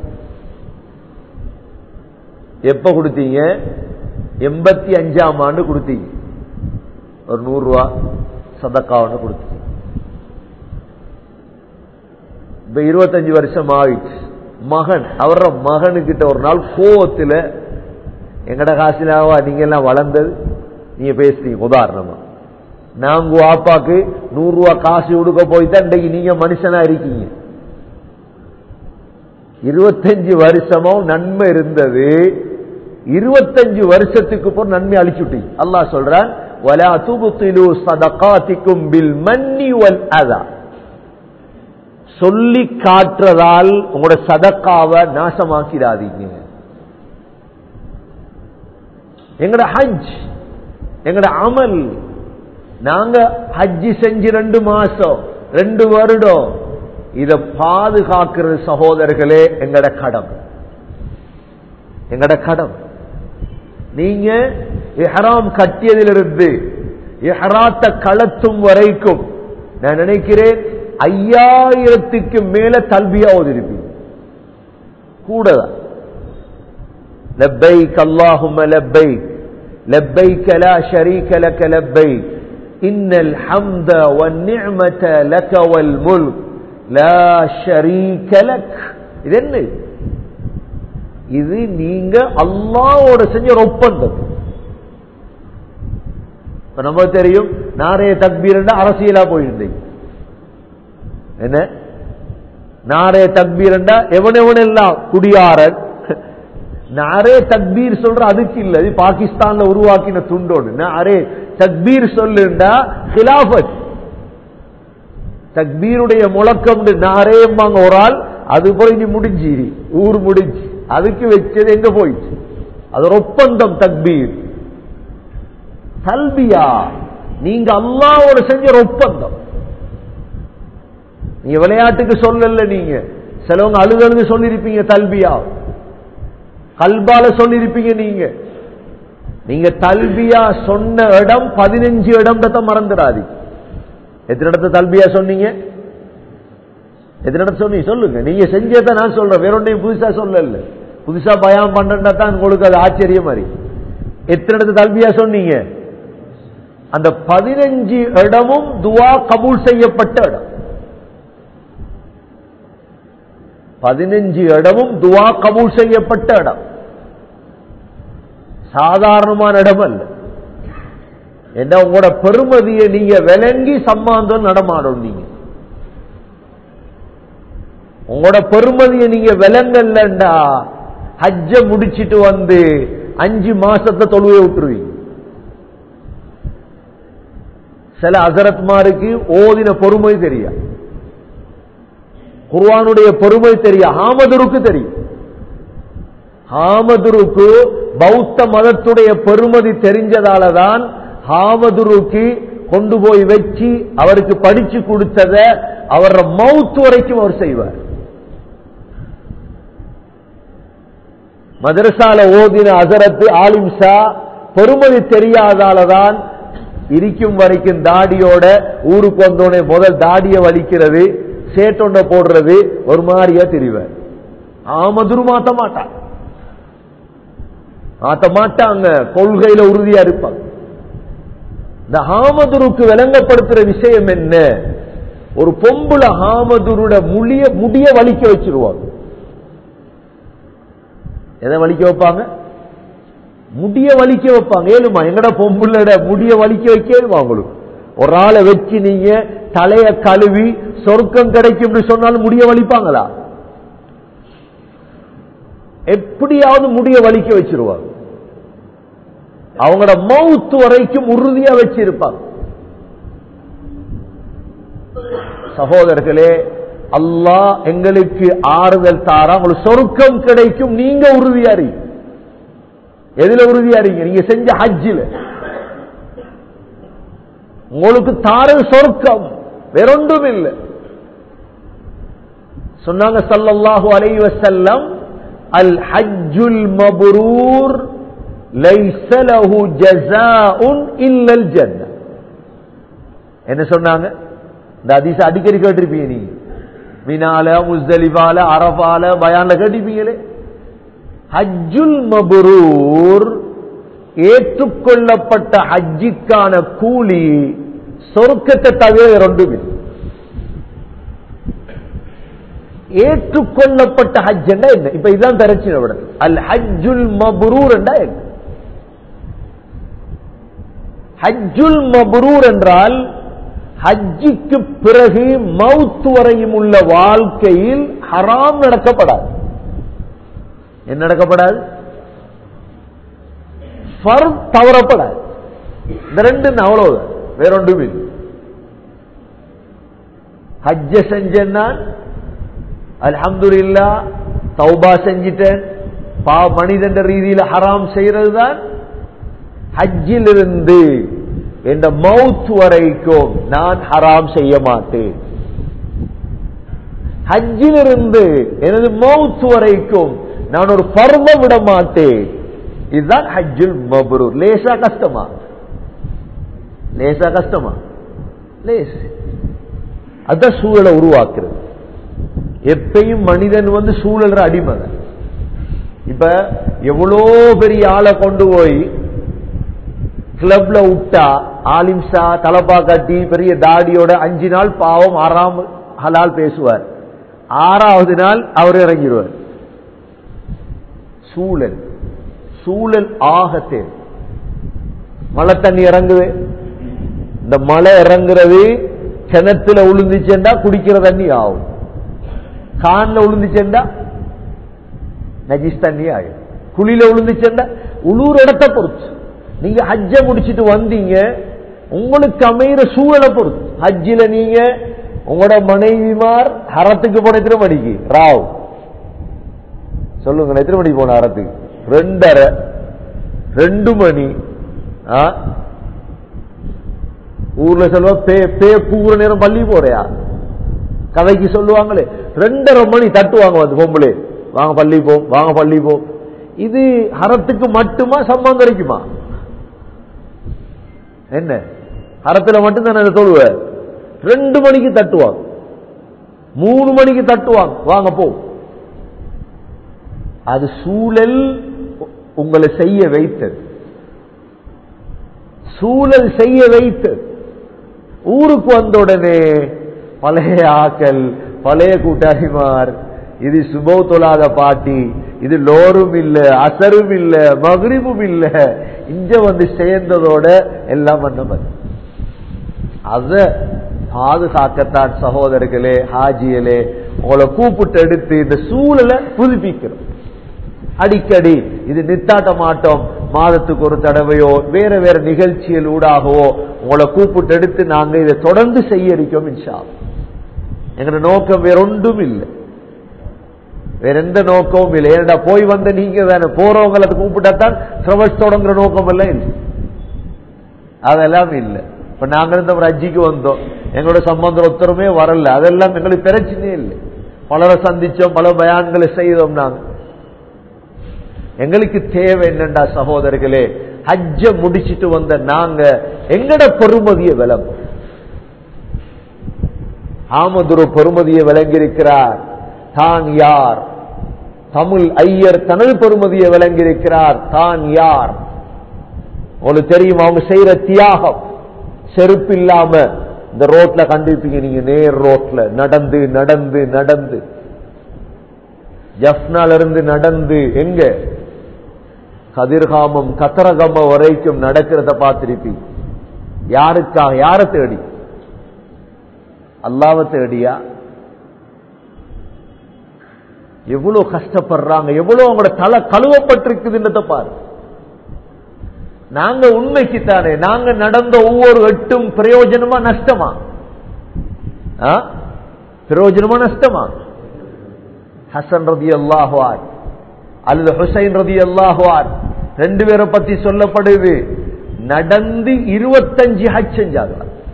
A: எப்ப கொடுத்தீங்க எண்பத்தி அஞ்சாம் ஆண்டு கொடுத்தீங்க ஒரு நூறு ரூபா சதக்காவன்னு கொடுத்தீங்க இப்ப இருபத்தஞ்சு வருஷம் ஆயிடுச்சு மகன் அவர மகனுக்கிட்ட ஒரு நாள் கோவத்தில் எங்கட காசிலாவா நீங்க எல்லாம் வளர்ந்தது நீங்க பேசுறீங்க உதாரணமா நாங்க வாப்பாக்கு நூறு ரூபா காசு கொடுக்க போய் தான் இன்றைக்கு நீங்க மனுஷனா இருக்கீங்க இருபத்தஞ்சு வருஷமும் நன்மை இருந்தது இருபத்தஞ்சு வருஷத்துக்கு போற நன்மை அழிச்சுட்டீங்க அல்லாஹ் சொல்றான் ولا تبطلوا صدقاتكم بالمن والاذى சொல்லி காட்டுறதால் உங்களோட சதக்காவை நாசமாக்கிடாதீங்க எங்கட ஹஜ் எங்கட அமல் நாங்க ஹஜ்ஜி செஞ்சு ரெண்டு மாசம் ரெண்டு வருடம் இத பாதுகாக்கிறது சகோதரர்களே எங்கட கடம் எங்கட கடம் நீங்க இஹராம் கட்டியதிலிருந்து இஹராத்த களத்தும் வரைக்கும் நான் நினைக்கிறேன் ஐயாயிரத்துக்கு மேல தல்பியா ஓதிருப்பீங்க கூடதான் لبيك اللهم لبيك لبيك لا شريك لك لبيك إن الحمد والنعمة لك والملك லா ஷரீக லக் இது என்ன இது? இது நீங்க அல்லாஹ்வோட செஞ்ச ஒரு ஒப்பந்தம் இப்ப நமக்கு தெரியும் நாரைய தக்பீர் அரசியலா போயிருந்தீங்க என்ன நாரே தக்பீர் எவன் எவன் எல்லாம் குடியாரன் நாரே தக்பீர் சொல்ற அதுக்கு இல்ல இது பாகிஸ்தான்ல உருவாக்கின துண்டோடு நாரே தக்பீர் சொல்லுண்டா ஹிலாபத் தக்பீருடைய முழக்கம் நாரேம்பாங்க ஒரு ஆள் அது போய் நீ முடிஞ்சு ஊர் முடிஞ்சு அதுக்கு வச்சது எங்க போயிடுச்சு அது ஒரு ஒப்பந்தம் தக்பீர் தல்பியா நீங்க அல்லாவோட செஞ்ச ஒரு ஒப்பந்தம் நீங்க விளையாட்டுக்கு சொல்லல நீங்க சிலவங்க அழுது அழுது சொல்லிருப்பீங்க தல்பியா கல்பால சொல்லிருப்பீங்க நீங்க நீங்க தல்பியா சொன்ன இடம் பதினஞ்சு இடம் மறந்துடாது எத்தனை இடத்த தல்பியா சொன்னீங்க எத்தனை இடத்த சொன்னீங்க சொல்லுங்க நீங்க செஞ்சதை நான் சொல்றேன் வேற ஒன்றையும் புதுசா சொல்லல புதுசா பயம் பண்றா தான் உங்களுக்கு அது ஆச்சரியம் மாதிரி எத்தனை இடத்த தல்பியா சொன்னீங்க அந்த பதினஞ்சு இடமும் துவா கபூல் செய்யப்பட்ட இடம் பதினஞ்சு இடமும் துவா கபூல் செய்யப்பட்ட இடம் சாதாரணமான இடம் அல்ல என்ன உங்களோட பெருமதியை நீங்க விளங்கி சம்மாந்தம் நடமாடும் நீங்க உங்களோட பெருமதியை நீங்க விளங்கல்லண்டா ஹஜ்ஜ முடிச்சிட்டு வந்து அஞ்சு மாசத்தை தொழுவை விட்டுருவீங்க சில அசரத்மாருக்கு ஓதின பொறுமை தெரியா குர்வானுடைய பொறுமை தெரியும் ஹாமதுருக்கு தெரியும் ஹாமதுருக்கு பௌத்த மதத்துடைய பெருமதி தெரிஞ்சதால தான் ஹாமதுருக்கு கொண்டு போய் வச்சு அவருக்கு படிச்சு கொடுத்தத அவர் மவுத்து வரைக்கும் அவர் செய்வார் மதரசால ஓதின அசரத்து ஆலிம்சா பெருமதி தெரியாதாலதான் இருக்கும் வரைக்கும் தாடியோட ஊருக்கு வந்தோடனே முதல் தாடிய வலிக்கிறது சேட்டொண்ட போடுறது ஒரு மாதிரியா தெரிவார் ஆமதுரு மாத்த மாட்டான் மாத்த மாட்டாங்க கொள்கையில உறுதியா இருப்பாங்க இந்த ஹாமதுருக்கு விளங்கப்படுத்துற விஷயம் என்ன ஒரு பொம்புல ஹாமதுருட முடிய முடிய வலிக்க வச்சிருவாங்க எதை வலிக்க வைப்பாங்க முடிய வலிக்க வைப்பாங்க ஏழுமா எங்கட பொம்புலட முடிய வலிக்க வைக்க ஏழுமா உங்களுக்கு ஒரு ஆளை வச்சு நீங்க தலைய கழுவி சொர்க்கம் கிடைக்கும் சொன்னாலும் முடிய வலிப்பாங்களா எப்படியாவது முடிய வலிக்க வச்சிருவாங்க அவங்களோட மவுத்து வரைக்கும் உறுதியா வச்சிருப்பாங்க சகோதரர்களே அல்லாஹ் எங்களுக்கு ஆறுதல் தாரா உங்களுக்கு சொருக்கம் கிடைக்கும் நீங்க உறுதியா இருங்க எதுல உறுதியா இருங்க நீங்க செஞ்ச ஹஜ்ஜில் உங்களுக்கு தாரல் சொர்க்கம் வேறொன்றும் இல்லை சொன்னாங்க சல்லல்லாஹு அலைஹி வஸல்லம் அல் ஹஜ்ஜுல் மப்ரூர் லைஸ லஹு ஜஸாஉன் இல்லல் ஜன்னah என்ன சொன்னாங்க இந்த ஹதீஸ் அடிக்கடி கேட்டிருப்பீங்க நீங்க மினால முஸ்தலிஃபால அரபால பயான்ல கேட்டிருப்பீங்களே ஹஜ்ஜுல் மபுரூர் ஏற்றுக்கொள்ளப்பட்ட ஹஜ்ஜிக்கான கூலி சொர்க்கத்தை தவிர ரெண்டும் இல்லை ஏற்றுக்கொள்ளப்பட்ட ஹஜ் என்ன இப்ப இதுதான் பிரச்சனை விட அல் ஹஜ்ஜுல் மபுரூர் என்றா என்ன ஹஜ்ஜுல் மபுரூர் என்றால் ஹஜ்ஜிக்கு பிறகு மவுத்து வரையும் உள்ள வாழ்க்கையில் ஹராம் நடக்கப்படாது என்ன நடக்கப்படாது தவறப்படாது இந்த ரெண்டு அவ்வளவுதான் வேற ஒன்றும் இல்லை ஹஜ்ஜ செஞ்சேன் அல்ஹம்துல்லா தௌபா செஞ்சிட்டேன் பா மனிதன் ரீதியில் ஹராம் செய்யறது தான் ஹஜ்ஜில் இருந்து என்ற மவுத் வரைக்கும் நான் ஹராம் செய்ய மாட்டேன் ஹஜ்ஜிலிருந்து எனது மவுத் வரைக்கும் நான் ஒரு பர்வ விட மாட்டேன் இதுதான் ஹஜ்ஜுல் மபரூர் லேசா கஷ்டமா லேசா கஷ்டமா லேஸ் அதான் சூழலை உருவாக்குறது எப்பயும் மனிதன் வந்து சூழல் அடிமை இப்ப எவ்வளோ பெரிய ஆளை கொண்டு போய் கிளப்ல விட்டா ஆலிம்சா தலப்பா கட்டி பெரிய தாடியோட அஞ்சு நாள் பாவம் ஆறாம ஹலால் பேசுவார் ஆறாவது நாள் அவர் இறங்கிடுவார் சூழல் சூழல் ஆகத்தே மழை தண்ணி இறங்குது இந்த மழை இறங்குறது கிணத்துல உளுந்துச்சேண்டா குடிக்கிற தண்ணி ஆகும் கான்ல உளுந்துச்சேண்டா நஜிஸ் தண்ணி ஆகும் குழியில உளுந்துச்சேண்டா உள்ளூர் இடத்தை பொறுத்து நீங்க ஹஜ்ஜ முடிச்சிட்டு வந்தீங்க உங்களுக்கு அமைகிற சூழலை பொறுத்து ஹஜ்ஜில நீங்க உங்களோட மனைவிமார் ஹரத்துக்கு போன எத்தனை மணிக்கு ராவ் சொல்லுங்க எத்தனை மணிக்கு போன ஹரத்துக்கு ரெண்டரை ரெண்டு மணி ஆ? ஊர்ல சொல்லுவா பே பே பூர நேரம் பள்ளி போறியா கதைக்கு சொல்லுவாங்களே ரெண்டரை மணி தட்டுவாங்க வந்து பொம்பளை வாங்க பள்ளி போ வாங்க பள்ளி போ இது ஹரத்துக்கு மட்டுமா சம்பந்தம் கிடைக்குமா என்ன ஹரத்துல மட்டும் தானே அதை தொழுவ ரெண்டு மணிக்கு தட்டுவாங்க மூணு மணிக்கு தட்டுவாங்க வாங்க போ அது சூழல் உ- உங்களை செய்ய வைத்தது சூழல் செய்ய வைத்தது ஊருக்கு வந்த உடனே பழைய ஆக்கள் பழைய கூட்டாளிமார் இது சுபோ தொழாத பாட்டி இது லோரும் இல்ல அசரும் இல்ல மகிரிபும் இல்ல இங்க வந்து சேர்ந்ததோட எல்லாம் பண்ண அத பாதுகாக்கத்தான் சகோதரர்களே ஹாஜியலே உங்களை கூப்பிட்டு எடுத்து இந்த சூழலை புதுப்பிக்கிறோம் அடிக்கடி இது நித்தாட்ட மாட்டோம் மாதத்துக்கு ஒரு தடவையோ வேற வேற நிகழ்ச்சிகள் ஊடாகவோ உங்களை கூப்பிட்டு எடுத்து நாங்க இதை தொடர்ந்து செய்ய இருக்கோம் இன்ஷா அல்லாஹ். எங்களோட நோக்கம் வேற ஒன்றும் இல்லை வேற எந்த நோக்கமும் இல்லை ஏன்டா போய் வந்த நீங்க தானே போறவங்களை கூப்பிட்டாத்தான் ட்ரவல்ஸ் தொடங்குற நோக்கம் எல்லாம் இல்லை அதெல்லாம் இல்லை இப்ப நாங்க இருந்த ஒரு அஜிக்கு வந்தோம் எங்களோட சம்பந்தம் ஒருத்தருமே வரல அதெல்லாம் எங்களுக்கு பிரச்சனையே இல்லை பலரை சந்திச்சோம் பல பயான்களை செய்தோம் நாங்க எங்களுக்கு தேவை என்னண்டா சகோதரர்களே ஹஜ்ஜ முடிச்சிட்டு வந்த நாங்க எங்கட பொறுமதிய விளம் ஆமதுரு பொறுமதியை விளங்கியிருக்கிறார் தான் யார் தமிழ் ஐயர் தனது பொறுமதியை விளங்கியிருக்கிறார் தான் யார் உங்களுக்கு தெரியும் அவங்க செய்யற தியாகம் செருப்பு இல்லாம இந்த ரோட்ல கண்டிருப்பீங்க நீங்க நேர் ரோட்ல நடந்து நடந்து நடந்து ஜப்னால இருந்து நடந்து எங்க கதிர்காமம் கத்தரகம வரைக்கும் நடக்கிறத பார்த்திருப்பீங்க யாருக்காக யாரை தேடி அல்லாவை தேடியா எவ்வளவு கஷ்டப்படுறாங்க எவ்வளவு அவங்களோட தலை கழுவப்பட்டிருக்குதுன்றத பாரு நாங்க உண்மைக்கு தானே நாங்க நடந்த ஒவ்வொரு எட்டும் பிரயோஜனமா நஷ்டமா ஆ? பிரயோஜனமா நஷ்டமா ஹசன் ரதி அல்லாஹுவார் அல்லது ஹுசைன் ரதி அல்லாஹுவார் ரெண்டு பேரை பத்தி சொல்லப்படுது நடந்து இருபத்தஞ்சு ஹஜ் செஞ்சாங்க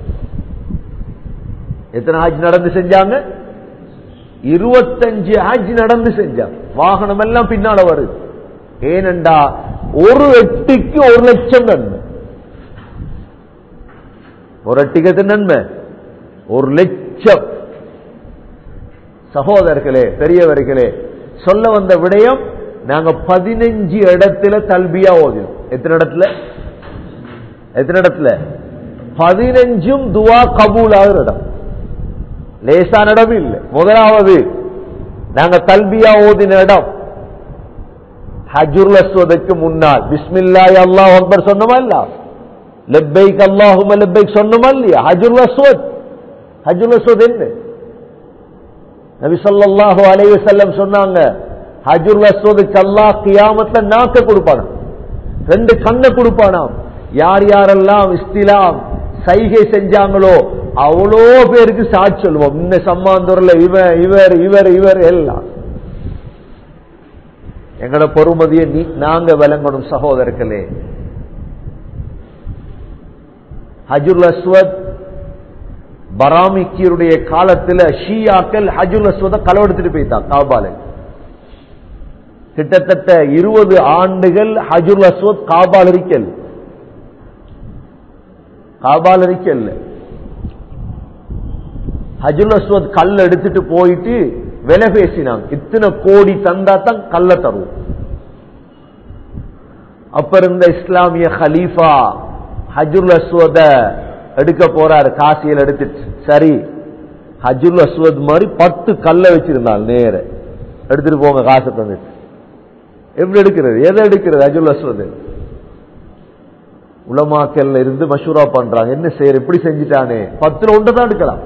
A: எத்தனை ஹஜ் நடந்து செஞ்சாங்க இருபத்தஞ்சு ஹஜ் நடந்து செஞ்சாங்க வாகனம் எல்லாம் பின்னால வருது ஏனெண்டா ஒரு எட்டுக்கு ஒரு லட்சம் நன்மை ஒரு எட்டுக்கு நன்மை ஒரு லட்சம் சகோதரர்களே பெரியவர்களே சொல்ல வந்த விடயம் நாங்க பதினஞ்சு இடத்துல தல்பியா ஓதினோம் எத்தனை இடத்துல எத்தனை இடத்துல பதினஞ்சும் துவா கபூலாகிற இடம் லேசான இடம் இல்லை முதலாவது நாங்க தல்பியா ஓதின இடம் ஹஜுர் அஸ்வதுக்கு முன்னால் பிஸ்மில்லாய் அல்லாஹ் அக்பர் சொன்னோமா இல்ல லெப்பைக் அல்லாஹும லெப்பைக் சொன்னோமா இல்லையா ஹஜுர் அஸ்வத் ஹஜுர் அஸ்வத் என்ன நபி ஸல்லல்லாஹு அலைஹி வஸல்லம் சொன்னாங்க ஹஜுர் அஸ்வதுக்கு அல்லாஹ் கியாமத்துல நாக்க கொடுப்பானாம் ரெண்டு கண்ணை கொடுப்பானாம் யார் யாரெல்லாம் இஸ்திலாம் சைகை செஞ்சாங்களோ அவ்வளோ பேருக்கு சாட்சி சொல்லுவோம் இந்த சம்மாந்தூர்ல இவன் இவர் இவர் இவர் எல்லாம் எங்களோட பொறுமதியை நீ நாங்க விளங்கணும் சகோதரர்களே ஹஜுல் அஸ்வத் பராமிக்கியருடைய காலத்துல ஷியாக்கள் ஹஜுல் அஸ்வத களவெடுத்துட்டு போயிட்டான் காபால கிட்டத்தட்ட இருபது ஆண்டுகள் ஹஜுல் அஸ்வத் காபால் இருக்கல் காபால் இருக்கல் ஹஜுல் அஸ்வத் கல் எடுத்துட்டு போயிட்டு விலை பேசினாங்க இத்தனை கோடி தந்தா தான் கல்ல தருவோம் அப்ப இருந்த இஸ்லாமிய ஹலீஃபா ஹஜுல் அஸ்வத எடுக்க போறாரு காசியில் எடுத்துட்டு சரி ஹஜுல் அஸ்வத் மாதிரி பத்து கல்லை வச்சிருந்தாள் நேர எடுத்துட்டு போங்க காசை தந்துட்டு எப்படி எடுக்கிறது எதை எடுக்கிறது ஹஜுல் அஸ்வத் உலமாக்கல்ல இருந்து மஷூரா பண்றாங்க என்ன செய்யற எப்படி செஞ்சுட்டானே பத்துல ஒன்று தான் எடுக்கலாம்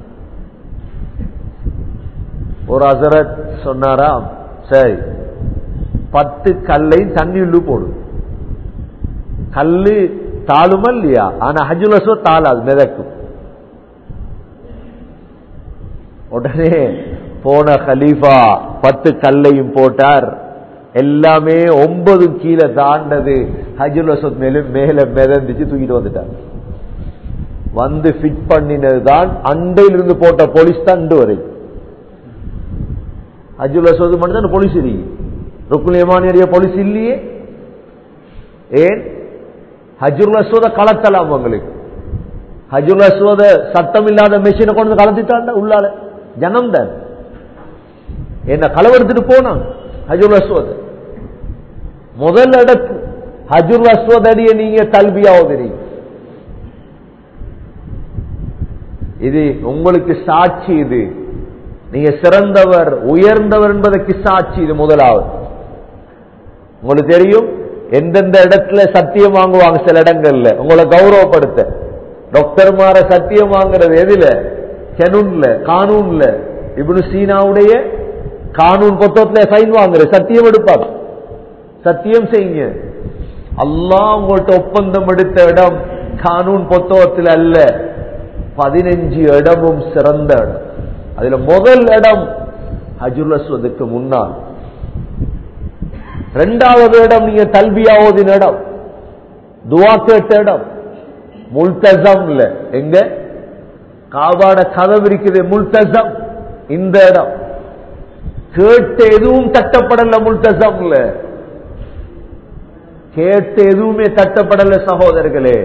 A: ஒரு அசரத் சொன்னாரா சரி பத்து கல்லை தண்ணி உள்ளு போடு கல்லு தாளுமா இல்லையா ஆனா ஹஜுல் அஸ்வத் தாளாது மிதக்கும் உடனே போன கலீஃபா பத்து கல்லையும் போட்டார் எல்லாமே ஒன்பது கீழே தாண்டது ஹஜுல் அசத் மேல மேல மிதந்துச்சு தூக்கிட்டு வந்துட்டார் வந்து ஃபிட் பண்ணினது தான் அண்டையிலிருந்து போட்ட போலீஸ் தான் இண்டு வரை ஹஜுல் அசோது மட்டும் தான் போலீஸ் இருக்கு ருக்குல் யமானியுடைய போலீஸ் இல்லையே ஏன் ஹஜுல் அசோத கலத்தலாம் உங்களுக்கு ஹஜுல் அஸ்வத சத்தம் இல்லாத மெஷினை கொண்டு வந்து கலத்திட்டாண்டா உள்ளால ஜனம் தான் என்ன களவெடுத்துட்டு போனான் ஹஜுல் அஸ்வத் முதல் இடத்து ஹஜுல் அஸ்வத் அடிய நீங்க தல்பியா ஓதுறீங்க இது உங்களுக்கு சாட்சி இது நீங்க சிறந்தவர் உயர்ந்தவர் என்பதற்கு சாட்சி இது முதலாவது உங்களுக்கு தெரியும் எந்தெந்த இடத்துல சத்தியம் வாங்குவாங்க சில இடங்கள்ல உங்களை கௌரவப்படுத்த டாக்டர் மாற சத்தியம் வாங்குறது எதுல கெனூன்ல கானூன்ல இப்னு சீனாவுடைய கானூன் புத்தகத்துல சைன் வாங்குறது சத்தியம் எடுப்பார் சத்தியம் செய்யுங்க அல்லாஹ் உங்கள்ட்ட ஒப்பந்தம் எடுத்த இடம் கானூன் புத்தகத்தில் அல்ல பதினஞ்சு இடமும் சிறந்த இடம் அதுல முதல் இடம் ஹஜுல் அஸ்வதுக்கு முன்னால் இரண்டாவது இடம் நீங்க தல்பியா ஓதின இடம் துவா கேட்ட இடம் முல்தசம்ல எங்க காபாட கதவு இருக்குது முல்தசம் இந்த இடம் கேட்டு எதுவும் தட்டப்படல முல்தசம்ல கேட்டு எதுவுமே தட்டப்படல சகோதரர்களே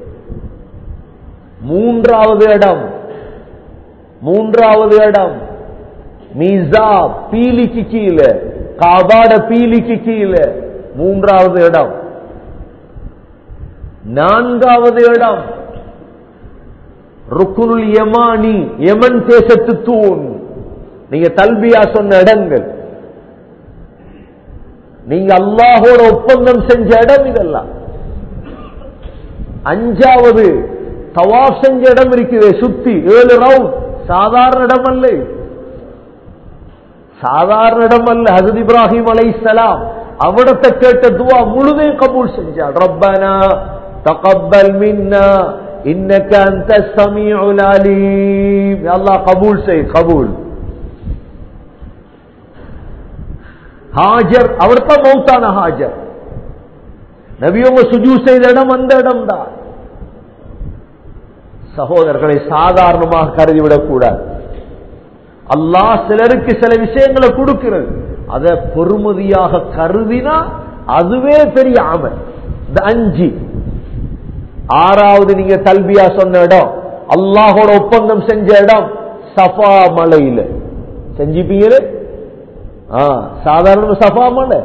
A: மூன்றாவது இடம் மூன்றாவது இடம் மீசா பீலிக்கு கீழே காபாட பீலிக்கு கீழே மூன்றாவது இடம் நான்காவது இடம் ருக்குனுல் யமானி யமன் தேசத்து தூண் நீங்க தல்பியா சொன்ன இடங்கள் நீங்க அல்லாஹோட ஒப்பந்தம் செஞ்ச இடம் இதெல்லாம் அஞ்சாவது தவாப் செஞ்ச இடம் இருக்குது சுத்தி ஏழு ரவுண்ட் சாதாரண இடம் அல்ல சாதாரண இடம் அல்ல ஹசத் இப்ராஹிம் அலை சலாம் அவடத்தை கேட்ட துவா முழுதே கபூல் செஞ்சார் ரப்பனா தகப்பல் மின்னா இன்னக்க அந்த சமீஉல் அலீம் அல்லாஹ் கபூல் செய் கபூல் ஹாஜர் அவர் தான் மௌத்தான ஹாஜர் நபியவங்க சுஜூ செய்த இடம் அந்த இடம் தான் சகோதரர்களை சாதாரணமாக கருதிவிடக் கூடாது அல்லாஹ் சிலருக்கு சில விஷயங்களை கொடுக்கிறது அதை பொறுமதியாக கருதினா அதுவே பெரிய ஆமல் இந்த அஞ்சு ஆறாவது நீங்க தல்பியா சொன்ன இடம் அல்லாஹோட ஒப்பந்தம் செஞ்ச இடம் சஃபா மலையில செஞ்சுப்பீங்களே சாதாரண சஃபா மலை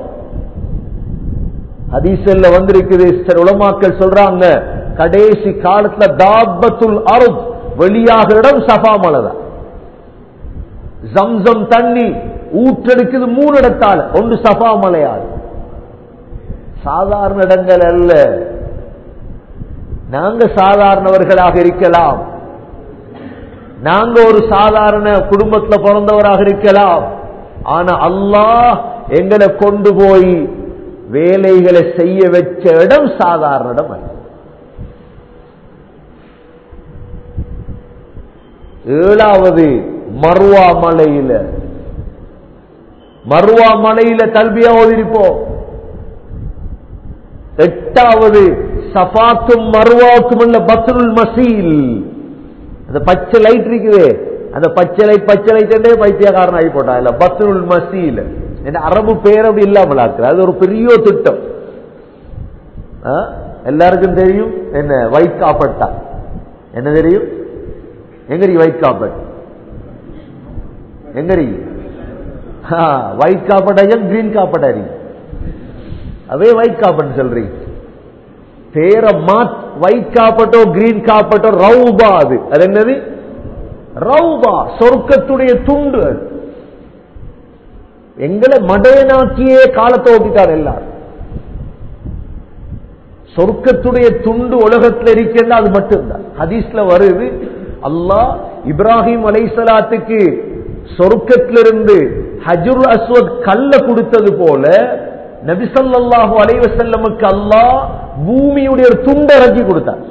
A: ஹதீசல்ல வந்திருக்குது சில உலமாக்கள் சொல்றாங்க கடைசி காலத்துல தாபத்துல் அருத் வெளியாக இடம் சஃபா மலை தான் ஜம்சம் தண்ணி ஊற்றெடுக்குது மூணு இடத்தால ஒன்று சஃபா மலையால் சாதாரண இடங்கள் அல்ல நாங்க சாதாரணவர்களாக இருக்கலாம் நாங்க ஒரு சாதாரண குடும்பத்துல பிறந்தவராக இருக்கலாம் ஆனா அல்லாஹ் எங்களை கொண்டு போய் வேலைகளை செய்ய வச்ச இடம் சாதாரண இடம் அல்ல ஏழாவது மருவா மலையில மருவா மலையில கல்வியா ஓதிருப்போம் எட்டாவது சஃபாக்கும் மருவாக்கும் உள்ள பத்ருல் மசீல் அந்த பச்சை லைட் இருக்குது அந்த பச்சை லைட் பச்சை லைட் பைத்தியக்காரன் ஆகி போட்டான் இல்ல பத்ருல் மசீல் என்ன அரபு பேர் அப்படி இல்லாமல் ஆக்குற அது ஒரு பெரிய திட்டம் எல்லாருக்கும் தெரியும் என்ன ஒயிட் காப்பட்டா என்ன தெரியும் எங்க ஒயிட் காப்பட் எங்க ஒயிட் காப்பட்டாயா கிரீன் காப்பட்டாரி அதே ஒயிட் காப்பட் சொல்றீங்க பேரை மாத் ஒயிட் காப்பட்டோ கிரீன் காப்பட்டோ ரவுபா அது அது என்னது ரவுதா சொர்க்கத்துடைய துண்டு அது. எங்களை மடையனாக்கியே காலத்தை ஓட்டிட்டார் எல்லாரும் சொர்க்கத்துடைய துண்டு உலகத்தில் இருக்கின்ற அது மட்டும்தான் ஹதீஸ்ல வருது அல்லாஹ் இப்ராஹிம் அலைசலாத்துக்கு சொர்க்கத்திலிருந்து ஹஜுர் அஸ்வத் கல்ல கொடுத்தது போல நபிசல்லாஹு அலைவசல்லமுக்கு அல்லாஹ் பூமியுடைய ஒரு துண்டை இறக்கி கொடுத்தார்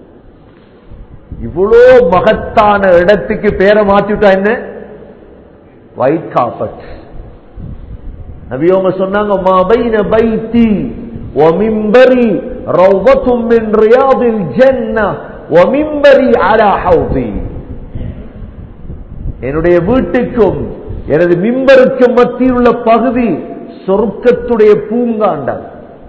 A: இவ்வளோ மகத்தான இடத்துக்கு பேரை மாத்திட்டா என்ன ஒயிட் காப்பட் நபியவங்க சொன்னாங்க மாபைன பைத்தி ومنبري روضة من رياض الجنة ومنبري على حوضي என்னுடைய வீட்டுக்கும் எனது மிம்பருக்கும் மத்தியில் உள்ள பகுதி சொர்க்கத்துடைய பூங்காண்டால்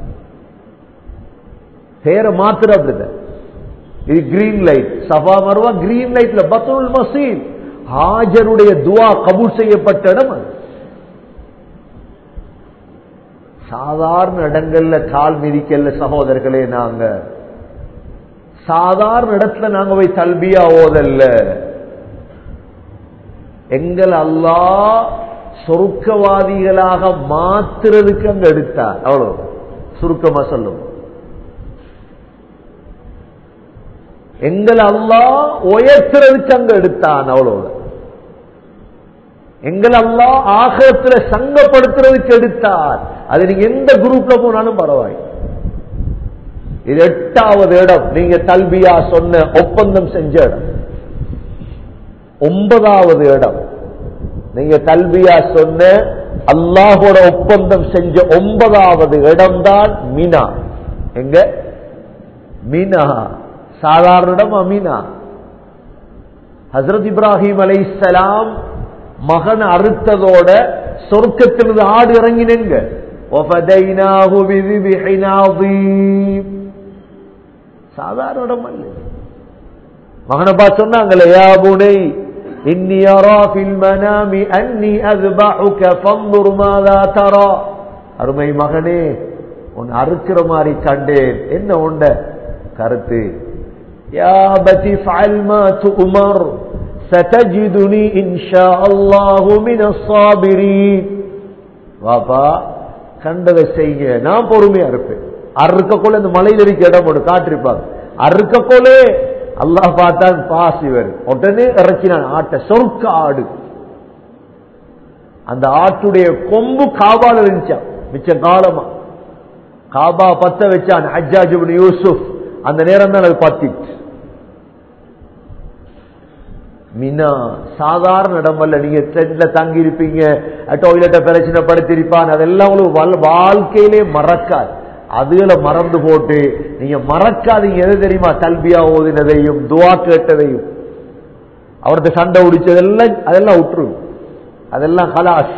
A: பேரை மாத்திர அப்படிதான் இது green light Safa Marwa green லைட்ல பத்துல் மசீத் ஹாஜருடைய துவா கபூல் செய்யப்பட்ட இடம் அது சாதாரண இடங்கள்ல கால் மிதிக்கல சகோதரர்களே நாங்க சாதாரண இடத்துல நாங்க போய் தல்பியா ஓதல்ல எங்கள் அல்லா சொருக்கவாதிகளாக மாத்துறதுக்கு அங்க எடுத்தார் அவ்வளவு சுருக்கமா சொல்லும் எங்கள் அல்லா உயர்த்துறதுக்கு அங்க எடுத்தான் அவ்வளவு எங்கள் அல்லா ஆகத்துல சங்கப்படுத்துறதுக்கு எடுத்தார் அது நீங்க எந்த குரூப்ல போனாலும் பரவாயில்லை இது எட்டாவது இடம் நீங்க தல்பியா சொன்ன ஒப்பந்தம் செஞ்ச இடம் ஒன்பதாவது இடம் நீங்க தல்பியா சொன்ன அல்லாஹோட ஒப்பந்தம் செஞ்ச ஒன்பதாவது இடம் தான் மீனா எங்க மீனா சாதாரண இடம் மீனா ஹசரத் இப்ராஹிம் அலைசலாம் மகன் அறுத்ததோட சொர்க்கத்திலிருந்து ஆடு இறங்கினங்க சாதாரண இடம் அல்ல மகனை பார்த்து சொன்னாங்களே யா புனை இன்னி அரா ஃபில் மனாமி அன்னி அஸ்பஹுக ஃபன்துர் மாதா தரா அருமை மகனே உன் அறுக்கிற மாதிரி கண்டேன் என்ன உண்ட கருத்து யா பதி ஃபஅல் மா துமர் ستجدني إن شاء الله من الصابرين வாப்பா கண்டதை செய்யுங்க நான் பொறுமையா இருப்பேன் அறுக்கக்கோல இந்த மலையில இருக்க இடம் ஒன்று காட்டிருப்பாங்க அறுக்கக்கோலே அல்லாஹ் பார்த்தான் பாசிவர் உடனே இறக்கினான் ஆட்டை சொர்க்க ஆடு அந்த ஆட்டுடைய கொம்பு காபால இருந்துச்சான் மிச்ச காலமா காபா பத்த வச்சான் ஹஜ்ஜாஜ் யூசுப் அந்த நேரம் தான் அது பத்திட்டு மினா சாதாரண இடம் அல்ல நீங்க ட்ரெண்ட்ல தங்கி இருப்பீங்க டாய்லெட்டை பிரச்சனை படுத்திருப்பான் அதெல்லாம் உங்களுக்கு வாழ்க்கையிலே மறக்காது அதுல மறந்து போட்டு நீங்க மறக்காதீங்க எது தெரியுமா கல்வியா ஓதினதையும் துவா கேட்டதையும் அவர்கிட்ட சண்டை உடிச்சதெல்லாம் அதெல்லாம் விட்டுரும் அதெல்லாம் கலாஷ்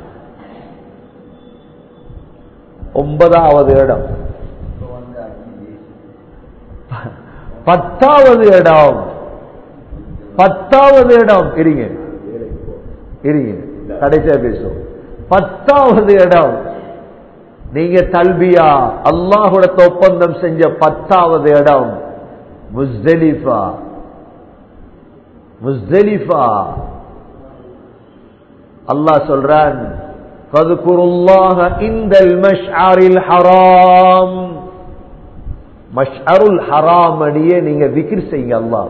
A: ஒன்பதாவது இடம் பத்தாவது இடம் பத்தாவது இடம் இருங்க இருங்க கடைசியா பேசும் பத்தாவது இடம் நீங்க தல்பியா அல்லாஹோட ஒப்பந்தம் செஞ்ச பத்தாவது இடம் முஸ்தலிஃபா முஸ்தலிஃபா அல்லாஹ் சொல்றான் فذكروا عند المشعر الحرام மஷ்அருல் ஹராம் அடியே நீங்க விக்கிர் செய்யுங்க அல்லாஹ்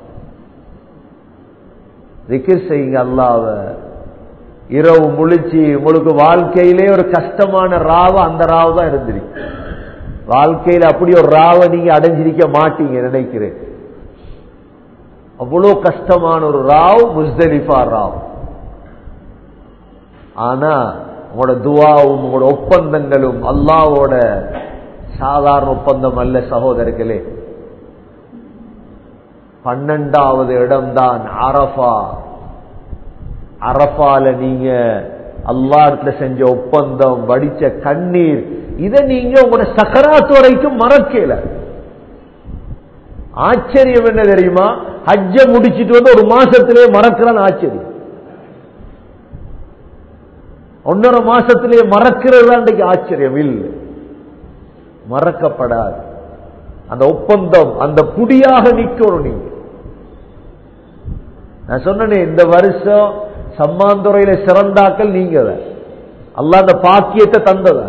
A: விக்கிர் செய்யுங்க அல்லாவ இரவு முழிச்சு உங்களுக்கு வாழ்க்கையிலே ஒரு கஷ்டமான ராவ அந்த ராவு தான் இருந்திருக்கு வாழ்க்கையில அப்படி ஒரு ராவ நீங்க அடைஞ்சிருக்க மாட்டீங்க நினைக்கிறேன் அவ்வளோ கஷ்டமான ஒரு ராவ் முஸ்தலிஃபா ராவ் ஆனா உங்களோட துவாவும் உங்களோட ஒப்பந்தங்களும் அல்லாவோட சாதாரண ஒப்பந்தம் அல்ல சகோதரர்களே பன்னெண்டாவது இடம்தான் அரபா அரபால நீங்க அல்லாடத்துல செஞ்ச ஒப்பந்தம் வடிச்ச கண்ணீர் இதை நீங்க உங்களோட சக்கராத்து வரைக்கும் மறக்கல ஆச்சரியம் என்ன தெரியுமா ஹஜ்ஜ முடிச்சிட்டு வந்து ஒரு மாசத்திலே மறக்கிறான் ஆச்சரியம் ஒன்னரை மாசத்திலே மறக்கிறது தான் இன்றைக்கு ஆச்சரியம் இல்லை மறக்கப்படாது அந்த ஒப்பந்தம் அந்த புடியாக நிக்கணும் நீங்க நான் சொன்னேனே இந்த வருஷம் சம்மாந்துறையில சிறந்தாக்கள் நீங்க தான் அல்லாஹ் அந்த பாக்கியத்தை தந்ததா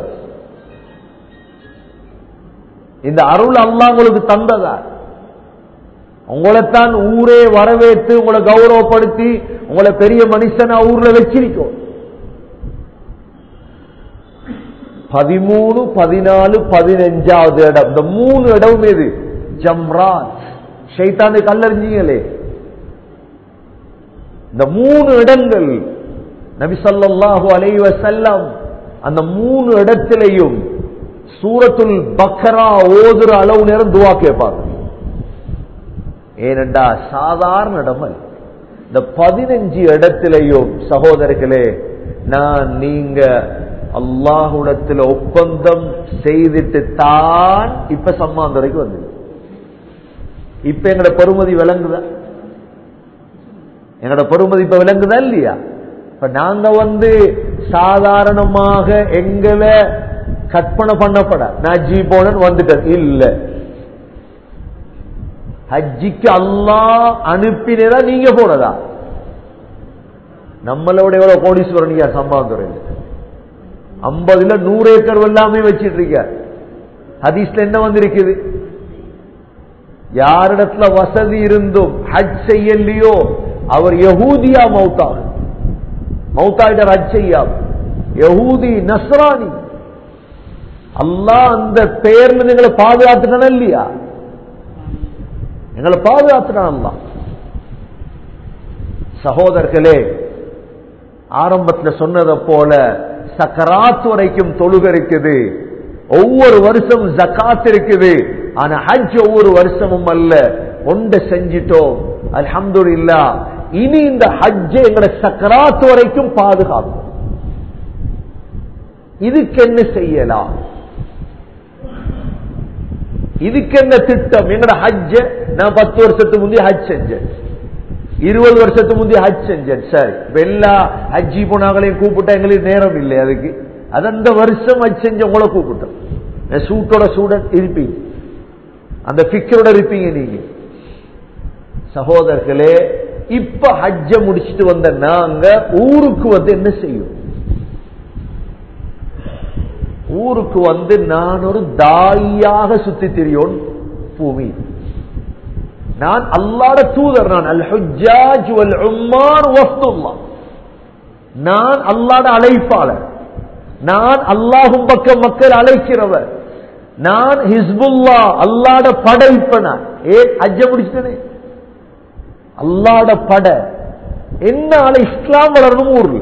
A: இந்த அருள் அல்லாஹ் உங்களுக்கு தந்ததா உங்களைத்தான் ஊரே வரவேற்று உங்களை கௌரவப்படுத்தி உங்களை பெரிய மனுஷனா ஊர்ல வச்சிருக்கோம் பதிமூணு பதினாலு பதினஞ்சாவது இடம் இந்த மூணு இடம் எது ஜம்ராத் ஷைத்தானை கல்லறிஞ்சீங்களே இந்த மூணு இடங்கள் நபி ஸல்லல்லாஹு அலைஹி வஸல்லம் அந்த மூணு இடத்திலையும் சூரத்துல் பக்ரா ஓதுற அளவு நேரம் துவா கேட்பாங்க ஏனென்றா சாதாரண இடம் அல்ல. இந்த பதினஞ்சு இடத்திலையும் சகோதரர்களே நான் நீங்க அல்லாஹுடத்தில் ஒப்பந்தம் செய்துட்டு தான் இப்ப சம்மாந்துறைக்கு வந்து இப்ப எங்கட பெருமதி விளங்குதா எங்கட பெருமதி இப்ப விளங்குதா இல்லையா இப்ப நாங்க வந்து சாதாரணமாக எங்களை கற்பனை பண்ணப்பட நான் ஜி போனன் வந்துட்டேன் இல்ல ஹஜ்ஜிக்கு அல்லாஹ் அனுப்பினதா நீங்க போனதா நம்மளோட எவ்வளவு கோடீஸ்வரன் சம்பாந்துறையில் ஐம்பதுல நூறு ஏக்கர் எல்லாமே வச்சிட்டு இருக்க ஹதீஸ்ல என்ன வந்திருக்குது யாரிடத்துல வசதி இருந்தும் ஹஜ் செய்யலையோ அவர் யகூதியா மௌத்தா மௌத்தாயிட்டார் ஹஜ் செய்யாம யகூதி நஸ்ரானி அல்லாஹ் அந்த பெயர்ல எங்களை பாதுகாத்துட்டான இல்லையா எங்களை பாதுகாத்துட்டான் அல்லாஹ் சகோதரர்களே ஆரம்பத்தில் சொன்னதை போல சக்கராத் வரைக்கும் தொழுக இருக்குது ஒவ்வொரு வருஷம் ஜக்காத் இருக்குது ஆனா ஹஜ் ஒவ்வொரு வருஷமும் அல்ல ஒன்றை செஞ்சிட்டோம் அல்ஹம்துலில்லா இனி இந்த ஹஜ்ஜை எங்களை சக்கராத் வரைக்கும் பாதுகாக்கும் இதுக்கு என்ன செய்யலாம் இதுக்கு என்ன திட்டம் எங்கட ஹஜ்ஜ நான் பத்து வருஷத்துக்கு முந்தைய ஹஜ் செஞ்சேன் இருபது வருஷத்துக்கு முந்தைய ஹஜ் செஞ்சேன் சரி இப்ப எல்லா ஹஜ்ஜி போனாங்களையும் கூப்பிட்டா எங்களுக்கு நேரம் இல்லை அதுக்கு அது அந்த வருஷம் ஹஜ் செஞ்ச உங்களை கூப்பிட்டோம் சூட்டோட சூடன் இருப்பீங்க அந்த பிக்கரோட இருப்பீங்க நீங்க சகோதரர்களே இப்ப ஹஜ்ஜ முடிச்சிட்டு வந்த நாங்க ஊருக்கு வந்து என்ன செய்யும் ஊருக்கு வந்து நான் ஒரு தாயாக சுத்தி திரியோன் பூமி நான் அல்லாட தூதர் நான் அல் ஹுஜாஜ் வல் உம்மார் வஃப்துல்லாஹ் நான் அல்லாட அழைப்பாளர் நான் அல்லாஹும் பக்கம் மக்கள் அழைக்கிறவர் நான் ஹிஸ்புல்லா அல்லாட படைப்பன ஏ அஜ்ஜ முடிச்சிட்டனே அல்லாட பட என்னால இஸ்லாம் வளரணும் ஊர்ல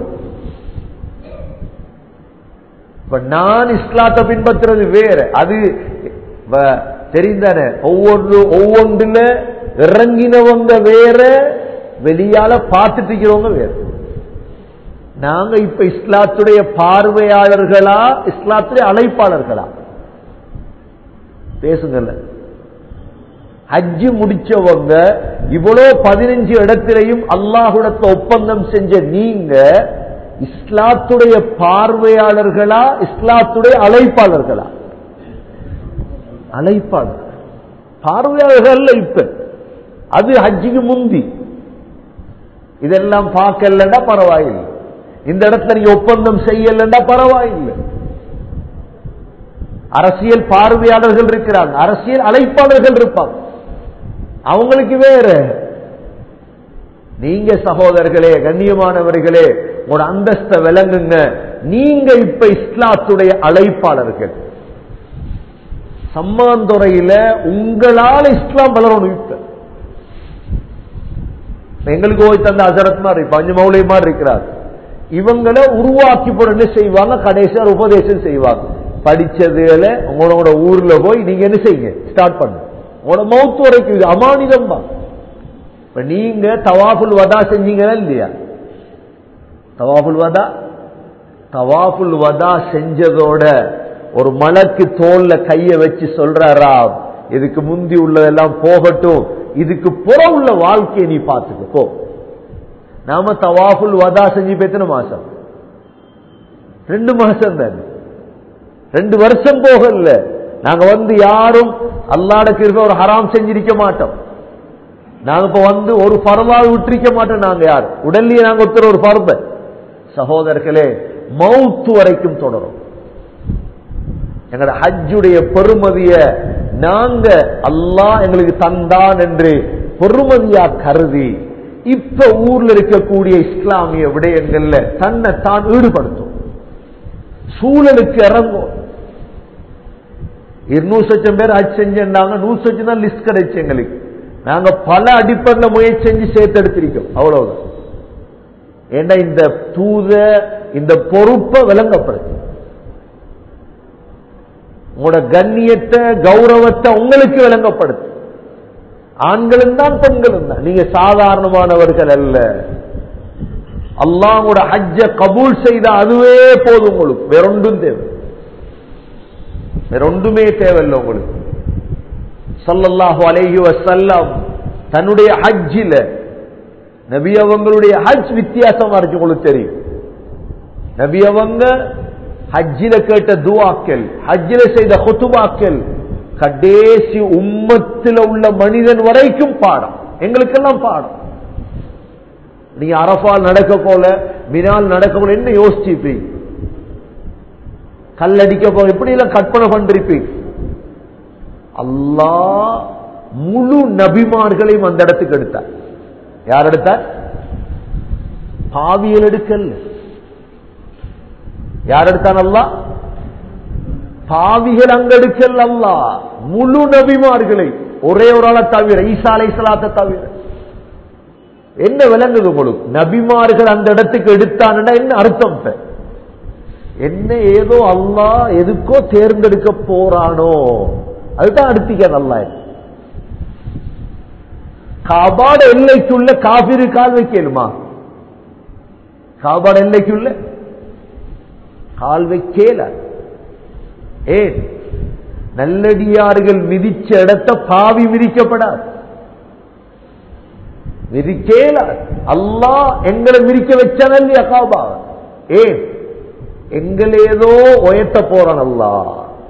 A: இப்ப நான் இஸ்லாத்தை பின்பற்றுறது வேற அது வ- தெரிந்தானே ஒவ்வொன்று ஒவ்வொன்றுல இறங்கினவங்க வேற வெளியால பார்த்துட்டு இருக்கிறவங்க வேற நாங்க இப்ப இஸ்லாத்துடைய பார்வையாளர்களா இஸ்லாத்துடைய அழைப்பாளர்களா பேசுங்கல்ல ஹஜ்ஜு முடிச்சவங்க இவ்வளவு பதினஞ்சு இடத்திலையும் அல்லாஹுடத்துல ஒப்பந்தம் செஞ்ச நீங்க இஸ்லாத்துடைய பார்வையாளர்களா இஸ்லாத்துடைய அழைப்பாளர்களா அழைப்பாளர் பார்வையாளர்கள் அல்ல இப்ப அது ஹஜ்ஜிக்கு முந்தி இதெல்லாம் பார்க்கலன்னா பரவாயில்லை இந்த இடத்துல நீங்க ஒப்பந்தம் செய்யலன்னா பரவாயில்லை அரசியல் பார்வையாளர்கள் இருக்கிறாங்க அரசியல் அழைப்பாளர்கள் இருப்பாங்க அவங்களுக்கு வேற நீங்க சகோதரர்களே கண்ணியமானவர்களே உங்களோட அந்தஸ்த விளங்குங்க நீங்க இப்ப இஸ்லாத்துடைய அழைப்பாளர்கள் சம்மாந்துறையில உங்களால இஸ்லாம் வளரணும் இப்ப எங்களுக்கு போய் தந்த அசரத் மாதிரி பஞ்சு மௌலை மாதிரி இருக்கிறார் இவங்களை உருவாக்கி போட என்ன செய்வாங்க கடைசியா உபதேசம் செய்வாங்க படிச்சதுல உங்களோட ஊர்ல போய் நீங்க என்ன செய்யுங்க ஸ்டார்ட் பண்ணு உங்களோட மௌத்து வரைக்கும் இது அமானிதம் தான் இப்ப நீங்க தவாஃபுல் வதா செஞ்சீங்களா இல்லையா தவாஃபுல் வதா தவாஃபுல் வதா செஞ்சதோட ஒரு மலக்கு தோல்ல கைய வச்சு சொல்றாரா இதுக்கு முந்தி உள்ளதெல்லாம் போகட்டும் இதுக்கு புற உள்ள வாழ்க்கையை நீ பார்த்துக்க போ நாம தவாஃபுல் வதா செஞ்சு பேத்தின மாசம் ரெண்டு மாசம் தானே ரெண்டு வருஷம் போகல நாங்க வந்து யாரும் அல்லாட கிருப ஒரு ஹராம் செஞ்சிருக்க மாட்டோம் நாங்க இப்ப வந்து ஒரு பரவாவை விட்டிருக்க மாட்டோம் நாங்க யார் உடல்லயே நாங்க ஒருத்தர் ஒரு பருப்ப சகோதரர்களே மவுத்து வரைக்கும் தொடரும் எங்களோட ஹஜ்ஜுடைய பெருமதிய நாங்க அல்லாஹ் எங்களுக்கு தந்தான் என்று பெருமதியா கருதி இப்ப ஊர்ல இருக்கக்கூடிய இஸ்லாமிய விடயங்கள்ல தன்னை தான் ஈடுபடுத்தும் சூழலுக்கு இறங்கும் இருநூறு லட்சம் பேர் ஹஜ் செஞ்சாங்க நூறு லட்சம் தான் லிஸ்ட் கிடைச்சு எங்களுக்கு நாங்க பல அடிப்படையில முயற்சி செஞ்சு சேர்த்தெடுத்திருக்கோம் அவ்வளவுதான் ஏன்னா இந்த தூத இந்த பொறுப்பை விளங்கப்படுத்து உங்களோட கண்ணியத்தை கௌரவத்தை உங்களுக்கு விளங்கப்படுத்து ஆண்களும் தான் பெண்களும் தான் நீங்க சாதாரணமானவர்கள் அல்ல அல்லாஹோட ஹஜ்ஜ கபூல் செய்த அதுவே போதும் உங்களுக்கு வேறொன்றும் தேவை வேறொன்றுமே தேவையில்லை உங்களுக்கு சல்லல்லாஹு அலைஹி வஸல்லம் தன்னுடைய ஹஜ்ஜில நபி அவங்களுடைய ஹஜ் வித்தியாசமா இருக்கு உங்களுக்கு தெரியும் நபி அவங்க ஹஜ்ஜில கேட்ட துவாக்கள் ஹஜ்ஜில செய்த ஹுத்துபாக்கள் கடைசி உம்மத்தில் உள்ள மனிதன் வரைக்கும் பாடம் எங்களுக்கெல்லாம் பாடம் நீங்க அரபால் நடக்க போல மினால் நடக்க போல என்ன யோசிச்சிருப்பீங்க கல்லடிக்க போல எப்படி எல்லாம் கற்பனை பண்றிருப்பீங்க அல்லாஹ் முழு நபிமார்களையும் அந்த இடத்துக்கு எடுத்தார் யார் எடுத்தார் பாவியல் எடுக்கல் யார் எடுத்தான் அல்லா பாவிகள் அங்க எடுக்கல் அல்லா முழு நபிமார்களை ஒரே ஒரு ஆளை தவிர ஈசா அலை சலாத்தை தவிர என்ன விளங்குது உங்களுக்கு நபிமார்கள் அந்த இடத்துக்கு எடுத்தான்னா என்ன அர்த்தம் இப்ப? என்ன ஏதோ அல்லாஹ் எதுக்கோ தேர்ந்தெடுக்க போறானோ அதுதான் அடுத்திக்க நல்லா காபாட எல்லைக்குள்ள காபிரு கால் வைக்கலுமா காபாட எல்லைக்குள்ள கால் வைக்கல ஏன் நல்லடியார்கள் மிதிச்ச இடத்த பாவி மிதிக்கப்படாது மிதிக்கேல அல்லாஹ் எங்களை மிதிக்க வச்சான இல்லையா காபா ஏன் எங்களை ஏதோ உயர்த்த போறான் அல்லாஹ்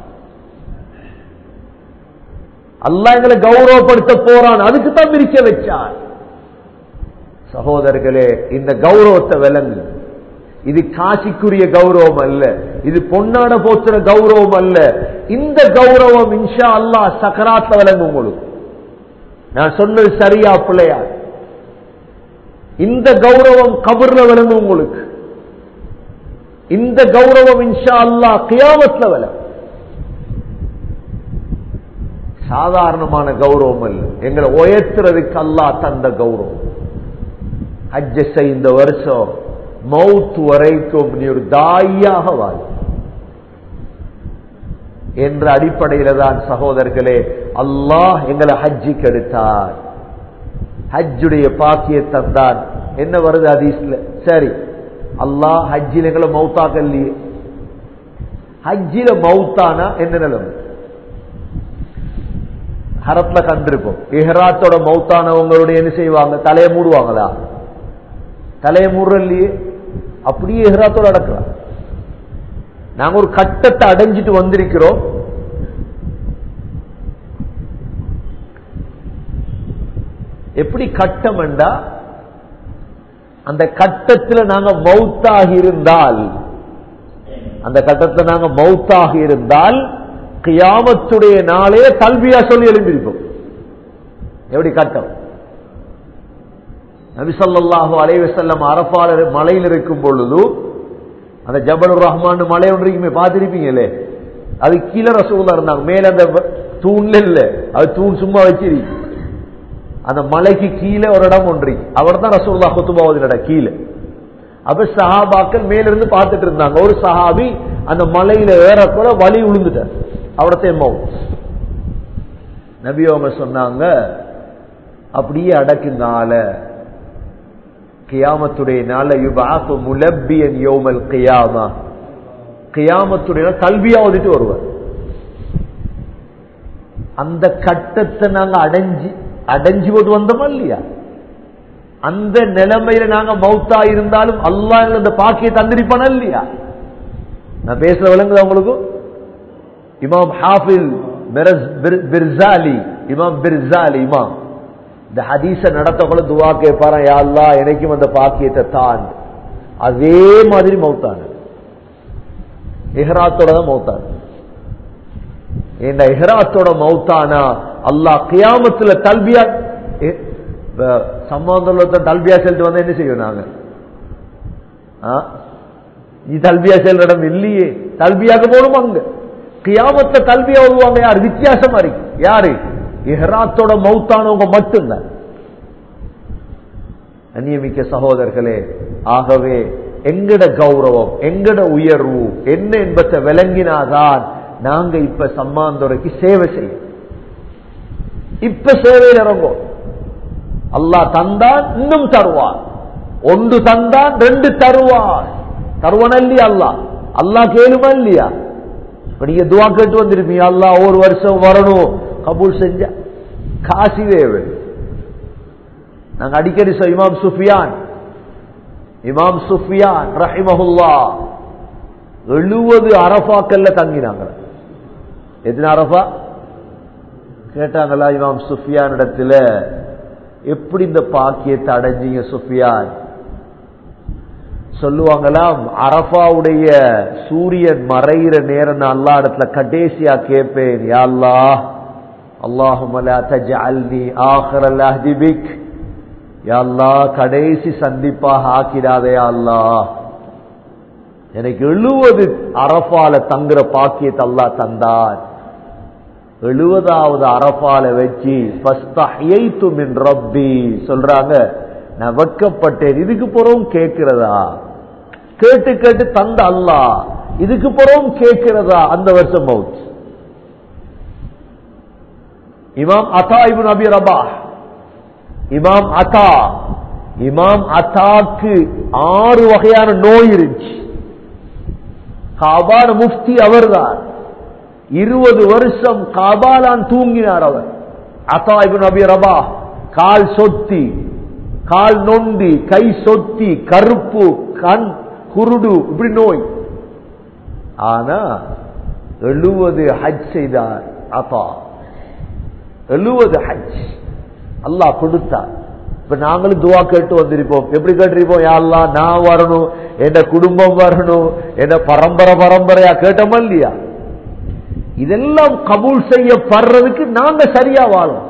A: அல்லாஹ் எங்களை கௌரவப்படுத்த போறான் அதுக்கு தான் மிதிக்க வச்சான் சகோதரர்களே இந்த கௌரவத்தை விளங்கு இது காசிக்குரிய கௌரவம் அல்ல இது பொன்னாட போத்துற கௌரவம் அல்ல இந்த கௌரவம் இன்ஷா அல்லாஹ் சக்கராத்த விளங்கும் உங்களுக்கு நான் சொன்னது சரியா பிள்ளையா இந்த கௌரவம் கபர்ல விளங்கும் உங்களுக்கு இந்த கௌரவம் இன்ஷா அல்லாஹ் கியாமத்ல விளங்கும் சாதாரணமான கௌரவம் அல்ல எங்களை உயர்த்துறதுக்கு அல்லாஹ் தந்த கௌரவம் ஹஜ்ஜ செய்த வருஷம் மவுத் வரைக்கும் நீ ஒரு தாயாக வாழ் என்ற அடிப்படையில தான் சகோதரர்களே அல்லாஹ் எங்களை ஹஜ்ஜிக்கு எடுத்தார் ஹஜ்ஜுடைய பாக்கிய தந்தான் என்ன வருது ஹதீஸ்ல சரி அல்லாஹ் ஹஜ்ஜில் எங்களை மவுத்தாக்கல்லையே ஹஜ்ஜில மவுத்தானா என்ன நிலைமை ஹரத்ல கண்டிருப்போம் இஹராத்தோட மௌத்தானவங்களுடைய என்ன செய்வாங்க தலையை மூடுவாங்களா தலையை மூடுறல்லையே அப்படியே இஹராத்தோட அடக்கலாம் நாங்க ஒரு கட்டத்தை அடைஞ்சிட்டு வந்திருக்கிறோம் எப்படி கட்டம் என்றா அந்த கட்டத்தில் நாங்க மௌத்தாகி இருந்தால் அந்த கட்டத்தில் நாங்க மௌத்தாகி இருந்தால் கியாமத்துடைய நாளே கல்வியா சொல்லி எழுந்திருப்போம் எப்படி கட்டம் நபிசல்லாஹு அலைவசல்லம் அரபாளர் மலையில் இருக்கும் பொழுது அந்த ஜபலுர் ரஹ்மான் மலை ஒன்று இருக்குமே பார்த்திருப்பீங்களே அது கீழே ரசூலா இருந்தாங்க மேல அந்த தூண்ல இல்ல அது தூண் சும்மா வச்சிருக்கு அந்த மலைக்கு கீழே ஒரு இடம் ஒன்று அவர் தான் ரசூல்லா குத்துபாவது இடம் கீழே அப்ப சஹாபாக்கள் மேல இருந்து பார்த்துட்டு இருந்தாங்க ஒரு சஹாபி அந்த மலையில ஏறக்குற வழி விழுந்துட்டார் அவடத்தை மவுத் நபி அவங்க சொன்னாங்க அப்படியே அடக்குங்க ஆள கியாமத்துடைய நாள யுபாத்து முலப்பியன் யோமல் கியாமா கியாமத்துடைய நாள் கல்வியா ஓதிட்டு வருவார் அந்த கட்டத்தை நாங்க அடைஞ்சு அடைஞ்சு போட்டு வந்தோமா இல்லையா அந்த நிலைமையில நாங்க மௌத்தா இருந்தாலும் அல்லா இந்த பாக்கிய தந்திரிப்பானா இல்லையா நான் பேசுற விளங்குதா உங்களுக்கு இமாம் ஹாஃபில் பிர்சாலி இமாம் பிர்சாலி இமாம் இந்த ஹதீஸ நடத்தக்குள்ள துவா கேட்பாரான் யா அல்லாஹ் எனக்கும் அந்த பாக்கியத்தை தான் அதே மாதிரி மௌத்தான இஹ்ராத்தோட தான் மௌத்தான இந்த இஹ்ராத்தோட மௌத்தானா அல்லாஹ் கியாமத்துல தல்பியா சம்பந்தம் தல்பியா செலுத்து வந்தா என்ன செய்வோம் நாங்க ஆ? நீ தல்பியா செல்ற இடம் இல்லையே தல்பியாக போகணும் அங்க கியாமத்துல தல்பியா வருவாங்க யார் வித்தியாசமா இருக்கு யாரு இஹ்ராத்தோட மௌத்தானவங்க மட்டும்தான் அந்நியமிக்க சகோதரர்களே ஆகவே எங்கட கௌரவம் எங்கட உயர்வு என்ன என்பதை விளங்கினாதான் நாங்க இப்ப சம்மாந்துறைக்கு சேவை செய்யும் இப்ப சேவையில் இறங்கும் அல்லாஹ் தந்தான் இன்னும் தருவான் ஒன்று தந்தான் ரெண்டு தருவான் தருவான் இல்லையா அல்லாஹ் அல்லாஹ் கேளுமா இல்லையா இப்ப நீங்க துவா கேட்டு வந்திருப்பீங்க அல்லாஹ் ஒரு வருஷம் வரணும் கபூல் செஞ்ச காசி தேவை நாங்க அடிக்கடி சொல்ல இமாம் சுஃபியான் இமாம் சுஃபியான் ரஹிமஹுல்லா எழுபது அரபாக்கல்ல தங்கினாங்க எத்தனை அரபா கேட்டாங்களா இமாம் சுஃபியான் இடத்துல எப்படி இந்த பாக்கியத்தை அடைஞ்சீங்க சுஃபியான் சொல்லுவாங்களாம் அரபாவுடைய சூரியன் மறைகிற நேரம் நான் அல்லா இடத்துல கடைசியா கேட்பேன் யா அல்லாஹ் அல்லாஹும் லா தஜ்அல்னி ஆഖിറல் அஹ்தி பிக் யா அல்லாஹ் கடைசி சந்திப்பாக ஆக்கிடாதே யா அல்லாஹ் எனக்கு எழுபது அரபால தங்குற பாக்கியத்தை அல்லாஹ் தந்தார் எழுபதாவது அரபால வச்சு ஃபஸ்தஹ்யைது மின் ரப்பி சொல்றாங்க நான் வெட்கப்பட்டேன் இதுக்கு புறவும் கேட்கிறதா கேட்டு கேட்டு தந்த அல்லாஹ் இதுக்கு புறவும் கேட்கிறதா அந்த வருஷம் மவுத் இமாம் அதா இப்னு அபி ரபாஹ் இமாம் அதா இமாம் அத்தாக்கு ஆறு வகையான நோய் இருந்துச்சு காபான முஃப்தி அவர்தான் இருபது வருஷம் காபாலான் தூங்கினார் அவர் அதா இப்னு அபி ரபாஹ் கால் சொத்தி கால் நொண்டி கை சொத்தி கருப்பு கண் குருடு இப்படி நோய் ஆனா எழுபது ஹஜ் செய்தார் அப்பா எழுபது ஹஜ் அல்லாஹ் கொடுத்தார் இப்ப நாங்களும் துவா கேட்டு வந்திருப்போம் எப்படி கேட்டிருப்போம் யாரெல்லாம் நான் வரணும் என் குடும்பம் வரணும் என்ன பரம்பரை பரம்பரையா கேட்டோமா இல்லையா இதெல்லாம் கபூல் செய்யப்படுறதுக்கு நாங்க சரியா வாழும்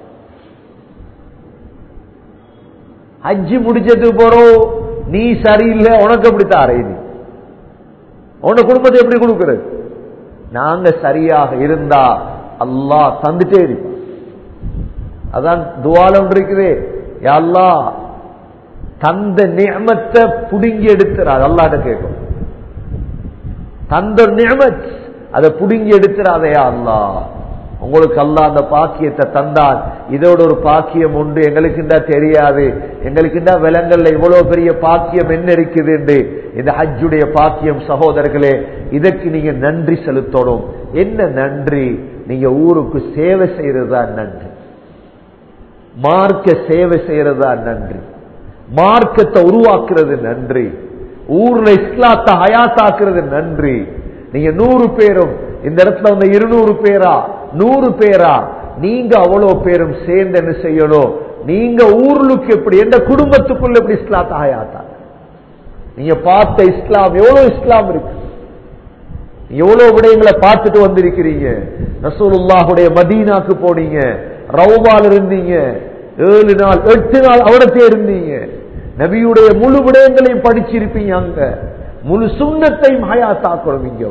A: ஹஜ்ஜி முடிச்சதுக்கு போறோம் நீ சரியில்லை உனக்கு எப்படி தாரே நீ உன குடும்பத்தை எப்படி கொடுக்கிறது நாங்க சரியாக இருந்தா அல்லாஹ் தந்துட்டே இருப்பான் அதான் துவாலம் இருக்குது அல்லா தந்த நியமத்தை புடுங்கி எடுத்துறாது அல்லாட்ட கேட்கும் தந்த நியமத் அதை புடுங்கி எடுத்துறாதையா அல்லா உங்களுக்கு அல்லா அந்த பாக்கியத்தை தந்தான் இதோட ஒரு பாக்கியம் உண்டு எங்களுக்குண்டா தெரியாது எங்களுக்குண்டா விலங்கல்ல இவ்வளவு பெரிய பாக்கியம் என்ன இருக்குது என்று இந்த ஹஜ்ஜுடைய பாக்கியம் சகோதரர்களே இதற்கு நீங்க நன்றி செலுத்தணும் என்ன நன்றி நீங்க ஊருக்கு சேவை செய்யறதா நன்றி மார்க்க சேவை செய்யறதா நன்றி மார்க்கத்தை உருவாக்குறது நன்றி ஊர்ல இஸ்லாத்தை ஹயாத்தாக்குறது நன்றி நீங்க நூறு பேரும் இந்த இடத்துல வந்து இருநூறு பேரா நூறு பேரா நீங்க அவ்வளவு பேரும் சேர்ந்து என்ன செய்யணும் நீங்க ஊர்லுக்கு எப்படி எந்த குடும்பத்துக்குள்ள எப்படி இஸ்லாத்தை ஹயாத்தா நீங்க பார்த்த இஸ்லாம் எவ்வளவு இஸ்லாம் இருக்கு எவ்வளவு விடயங்களை பார்த்துட்டு வந்திருக்கிறீங்க ரசூலுல்லாஹுடைய மதீனாக்கு போனீங்க ரவுபால் இருந்தீங்க ஏழு நாள் எட்டு நாள் அவடத்தே இருந்தீங்க நபியுடைய முழு விடயங்களையும் படிச்சிருப்பீங்க அங்க முழு சுண்ணத்தையும் ஹயாத்தாக்கணும் இங்க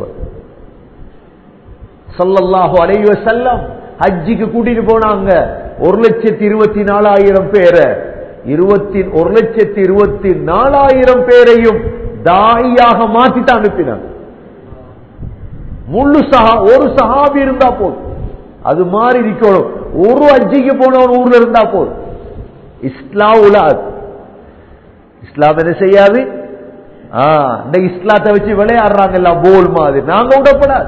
A: சல்லல்லாஹு அலைவ செல்லம் ஹஜ்ஜிக்கு கூட்டிட்டு போனாங்க ஒரு லட்சத்தி இருபத்தி நாலாயிரம் பேரை இருபத்தி ஒரு லட்சத்தி இருபத்தி நாலாயிரம் பேரையும் தாயாக மாத்திட்டு அனுப்பினாங்க முழு சஹா ஒரு சஹாபி இருந்தா போதும் அது மாதிரி இருக்கணும் ஒரு அஜிக்கு போனவன் ஊர்ல இருந்தா போதும் இஸ்லாம் உலாது இஸ்லாம் என்ன செய்யாது இந்த இஸ்லாத்தை வச்சு விளையாடுறாங்க எல்லாம் போல் மாதிரி நாங்க விடப்படாது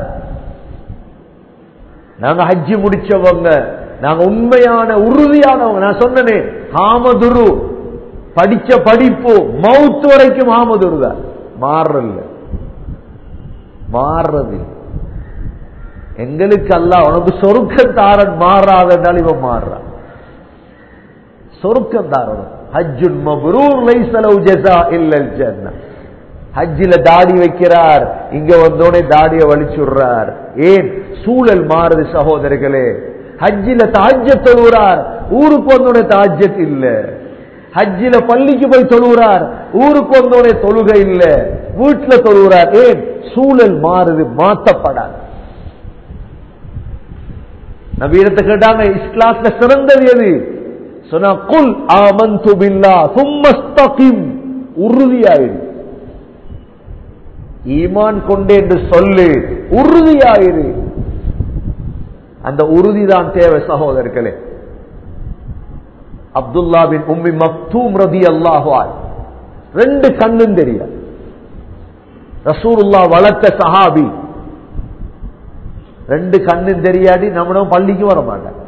A: நாங்க ஹஜ்ஜி முடிச்சவங்க நாங்க உண்மையான உறுதியானவங்க நான் சொன்னனே ஹாமதுரு படிச்ச படிப்பு மவுத்து வரைக்கும் ஹாமதுரு தான் மாறுறதில்ல மாறுறது எங்களுக்கு அல்ல உனக்கு சொருக்க தாரன் மாறாதனால இவன் மாறுறான் சொருக்கம் தாரணும் ஹஜ்ஜுன் மப்ரூர் லைஸ லஹு ஜஸா இல்லல் ஜன்னah ஹஜ்ஜில தாடி வைக்கிறார் இங்க வந்தோடனே தாடிய வலிச்சுடுறார் ஏன் சூழல் மாறுது சகோதரர்களே ஹஜ்ஜில தாஜ்ஜத் தொழுகிறார் ஊருக்கு வந்தோடனே தாஜ்ஜத் இல்ல ஹஜ்ஜில பள்ளிக்கு போய் தொழுகிறார் ஊருக்கு வந்தோடனே தொழுகை இல்ல வீட்டுல தொழுகிறார் ஏன் சூழல் மாறுது மாத்தப்படாது நவீனத்தை கேட்டாங்க இஸ்லாத்துல சிறந்தது எது சொன்னா குல் ஆமந்து பில்லா சும்மஸ்தகிம் உறுதியாயிரு ஈமான் கொண்டு என்று சொல்லு உறுதியாயிரு அந்த உறுதிதான் தேவை சகோதரர்களே அப்துல்லா பின் உம்மி மக்தூம் ரதி அல்லாஹுவால் ரெண்டு கண்ணும் தெரியாது ரசூலுல்லா வளர்த்த சஹாபி ரெண்டு கண்ணும் தெரியாடி நம்மளும் பள்ளிக்கு வர மாட்டாங்க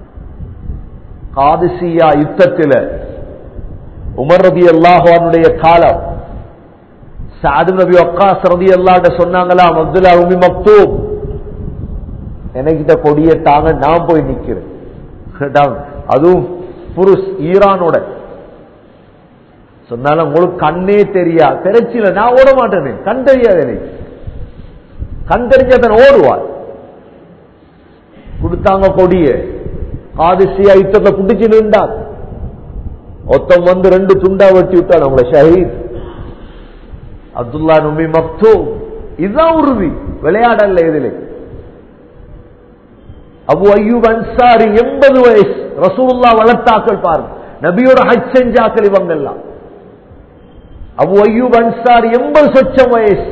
A: காதிசியா யுத்தத்தில் உமர் ரபி அல்லாஹுவானுடைய காலம் சாது நபி அக்காஸ் ரதி அல்லாட்ட சொன்னாங்களாம் அப்துல்லா உமி மக்தூம் எனக்கிட்ட கொடிய தாங்க நான் போய் நிக்கிறேன் அதுவும் புருஷ் ஈரானோட சொன்னாலும் உங்களுக்கு கண்ணே தெரியா தெரிச்சில நான் ஓட மாட்டேனே கண் தெரியாது எனக்கு கண் தெரிஞ்சதன் ஓடுவார் கொடுத்தாங்க கொடிய காதிசியா யுத்தத்தை குடிச்சு நின்றார் ஒத்தம் வந்து ரெண்டு துண்டா வெட்டி விட்டான் அவங்கள ஷஹீத் அப்துல்லா நுமி மக்தூ இதுதான் உறுதி விளையாடல்ல இதில் அபு ஐயூப் அன்சாரி எண்பது வயசு ரசூல்லா வளர்த்தாக்கள் பாருங்க நபியோட ஹஜ் செஞ்சாக்கள் இவங்கெல்லாம் அபு ஐயூப் அன்சாரி எண்பது சொச்சம் வயசு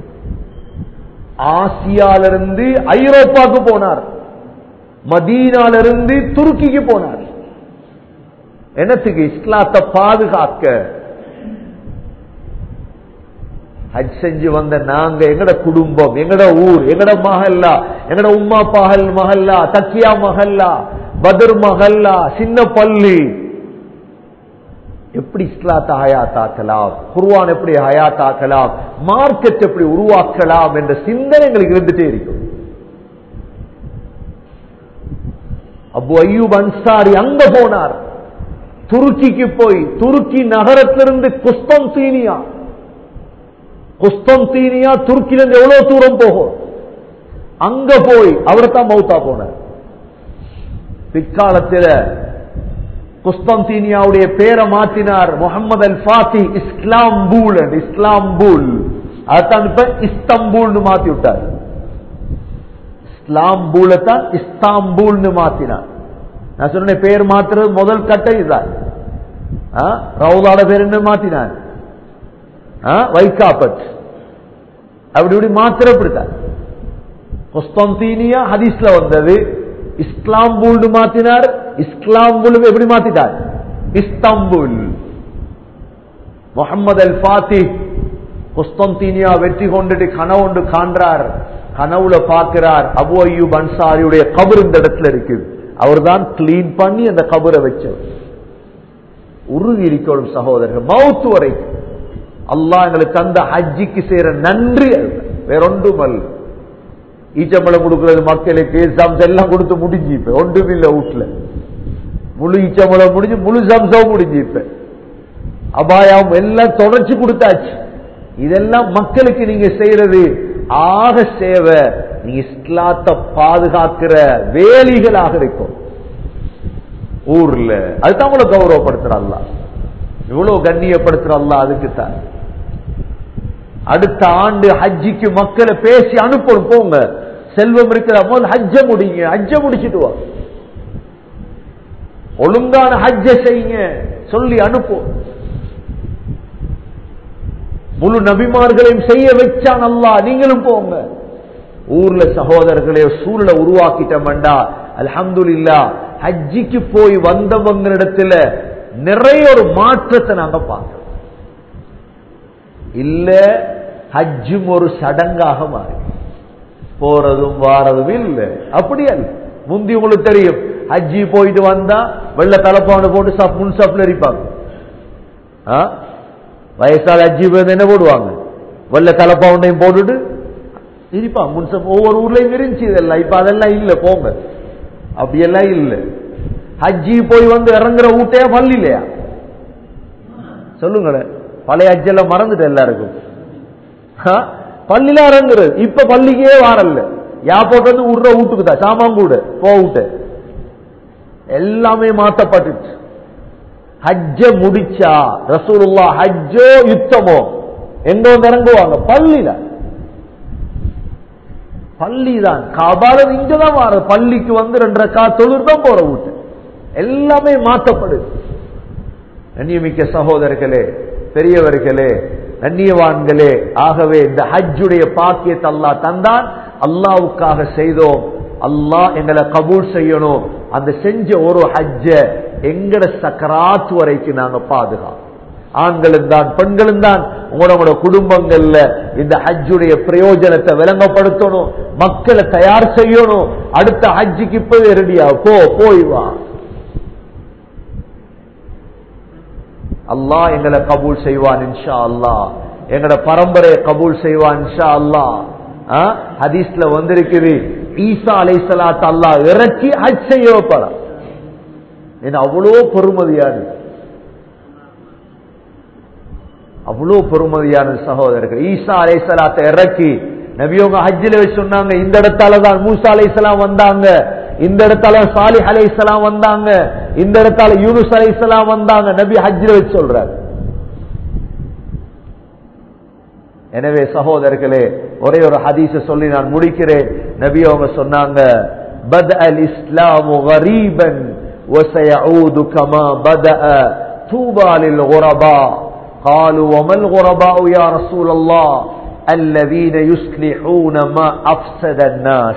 A: ஆசியாலிருந்து ஐரோப்பாவுக்கு போனார் மதீனாலிருந்து துருக்கிக்கு போனார் என்னத்துக்கு இஸ்லாத்தை பாதுகாக்க ஹஜ் செஞ்சு வந்த நாங்க எங்கட குடும்பம் எங்கட ஊர் எங்கட மஹல்லா எங்கட உம்மா பகல் மஹல்லா தக்கியா மஹல்லா பதர் மஹல்லா சின்ன பள்ளி எப்படி இஸ்லாத்தை ஹயாத்தாக்கலாம் குர்வான் எப்படி ஹயாத்தாக்கலாம் மார்க்கெட் எப்படி உருவாக்கலாம் என்ற சிந்தனை எங்களுக்கு இருந்துட்டே இருக்கும் அபு ஐயூப் அன்சாரி அங்க போனார் துருக்கிக்கு போய் துருக்கி நகரத்திலிருந்து குஸ்தந்தீனியா குஸ்தந்தீனியா துருக்கிலிருந்து எவ்வளவு தூரம் போகும் அங்க போய் அவர் தான் மௌத்தா போனார் பிற்காலத்தில் குஸ்தந்தீனியாவுடைய பேரை மாற்றினார் முகமது அல் ஃபாத்தி இஸ்லாம்பூல் இஸ்லாம்பூல் அதான் இப்ப இஸ்தம்பூல்னு மாத்தி விட்டார் இஸ்லாம்பூல தான் இஸ்தாம்பூல்னு மாத்தினார் நான் சொன்ன பேர் மாத்துறது முதல் கட்டை இதுதான் ரவுதாட பேர் என்ன மாத்தினார் வைக்காப்பட் அப்படி இப்படி மாத்திர இப்படித்தான் குஸ்தந்தீனியா ஹதீஸ்ல வந்தது இஸ்லாம்பூல் மாத்தினார் இஸ்லாம்பூல் எப்படி மாத்திட்டார் இஸ்தாம்பூல் முகமது அல் பாத்தி குஸ்தந்தீனியா வெற்றி கொண்டுட்டு கனவுண்டு காண்றார் கனவுல பார்க்கிறார் அபு ஐயூப் அன்சாரியுடைய கபர் இந்த இடத்துல இருக்குது அவர் தான் கிளீன் பண்ணி அந்த கபரை வச்சவர் உறுதி இருக்கணும் சகோதரர்கள் மவுத்து வரைக்கும் அல்லாஹ் எங்களுக்கு தந்த ஹஜ்ஜிக்கு செய்யற நன்றி வேறொன்றும் அல்ல ஈச்சம்பழம் கொடுக்கிறது மக்களுக்கு சம்ஸ் எல்லாம் கொடுத்து முடிஞ்சு இப்ப ஒன்றும் இல்ல வீட்டுல முழு ஈச்சம்பழம் முடிஞ்சு முழு சம்சம் முடிஞ்சு இப்ப அபாயம் எல்லாம் தொடர்ச்சி கொடுத்தாச்சு இதெல்லாம் மக்களுக்கு நீங்க செய்யறது ஆக சேவை நீங்க இஸ்லாத்தை பாதுகாக்கிற வேலிகளாக இருக்கும் ஊர்ல அதுதான் உங்களை கௌரவப்படுத்துற அல்ல இவ்வளவு கண்ணியப்படுத்துற அல்ல அதுக்கு தான் அடுத்த ஆண்டு ஹஜ்ஜிக்கு மக்களை பேசி அனுப்பணும் போங்க செல்வம் இருக்கிற போது ஹஜ்ஜ முடிங்க ஹஜ்ஜ முடிச்சுட்டு வா ஒழுங்கான ஹஜ்ஜ செய்யுங்க சொல்லி அனுப்பும் முழு நபிமார்களையும் செய்ய வச்சான் அல்லா நீங்களும் போங்க ஊர்ல சகோதரர்களே சூழலை உருவாக்கிட்டோம்டா அல்ஹம்துலில்லா ஹஜ்ஜிக்கு போய் வந்தவங்களிடத்துல நிறைய ஒரு மாற்றத்தை நாங்க பார்க்கிறோம் இல்ல ஹஜ்ஜும் ஒரு சடங்காக மாறி போறதும் வாரதும் இல்ல அப்படி அல்ல முந்தி உங்களுக்கு தெரியும் ஹஜ்ஜி போயிட்டு வந்தா வெள்ள தலப்பான போட்டு சப் முன் சப்ல எரிப்பாங்க ஆ? வயசால ஹஜ்ஜி போய் என்ன போடுவாங்க வெள்ள தலப்பாவுண்டையும் போட்டுட்டு இருப்பாங்க முன் சப் ஒவ்வொரு ஊர்லயும் இருந்துச்சு இதெல்லாம் இப்ப அதெல்லாம் இல்ல போங்க அப்படியெல்லாம் இல்ல ஹஜ்ஜி போய் வந்து இறங்குற ஊட்டையா பள்ளி இல்லையா சொல்லுங்களேன் பழைய ஹஜ்ஜெல்லாம் மறந்துட்டு எல்லாருக்கும் ஆ? பள்ளியில இறங்குறது இப்ப பள்ளிக்கே வாரல்ல யா போட்டு வந்து விடுற வீட்டுக்கு தான் சாமான் கூட போ விட்டு எல்லாமே மாத்தப்பட்டுச்சு ஹஜ்ஜ முடிச்சா ரசூலுல்லா ஹஜ்ஜோ யுத்தமோ எங்க வந்து இறங்குவாங்க பள்ளியில பள்ளி தான் காபாலம் இங்கதான் வர பள்ளிக்கு வந்து ரெண்டரை கா தொழில் தான் போற வீட்டு எல்லாமே மாற்றப்படுது கண்ணியமிக்க சகோதரர்களே பெரியவர்களே கண்ணியவான்களே ஆகவே இந்த ஹஜ்ஜுடைய பாக்கியத்தை அல்லாஹ் தந்தான் அல்லாவுக்காக செய்தோம் அல்லாஹ் எங்களை கபூல் செய்யணும் அந்த செஞ்ச ஒரு ஹஜ்ஜ எங்கட சக்கராத் வரைக்கும் நாங்க பாதுகாப்போம் ஆண்களும் தான் பெண்களும் தான் உங்களோட குடும்பங்கள்ல இந்த ஹஜ்ஜுடைய பிரயோஜனத்தை விளங்கப்படுத்தணும் மக்களை தயார் செய்யணும் அடுத்த ஹஜ்ஜுக்கு இப்பவே ரெடியா போ போய் வா அல்லாஹ் எங்களை கபூல் செய்வான் இன்ஷா அல்லாஹ் எங்கட பரம்பரையை கபூல் செய்வான் இன்ஷா அல்லாஹ் ஆ? ஹதீஸ்ல வந்திருக்குது ஈசா அலைசலாத் அல்லாஹ் இறக்கி ஹஜ் செய்ய வைப்பாராம் இது அவ்வளோ பொறுமதியானது அவ்வளோ பொறுமதியான சகோதரர்கள் ஈசா அலைசலாத்தை இறக்கி நபியோங்க ஹஜ்ஜில வச்சு சொன்னாங்க இந்த இடத்தால தான் மூசா அலைசலாம் வந்தாங்க இந்த இடத்தால சாலிஹ் அலைசலாம் வந்தாங்க இந்த இடத்தால யூனுஸ் அலைசலாம் வந்தாங்க நபி ஹஜ்ஜில வச்சு சொல்றாரு எனவே சகோதரர்களே ஒரே ஒரு ஹதீஸ சொல்லி நான் முடிக்கிறேன் நபி அவங்க சொன்னாங்க பத் அல் இஸ்லாம் غريبا وسيعود كما بدا طوبى للغرباء قالوا وما الغرباء يا رسول الله الذين يصلحون ما افسد الناس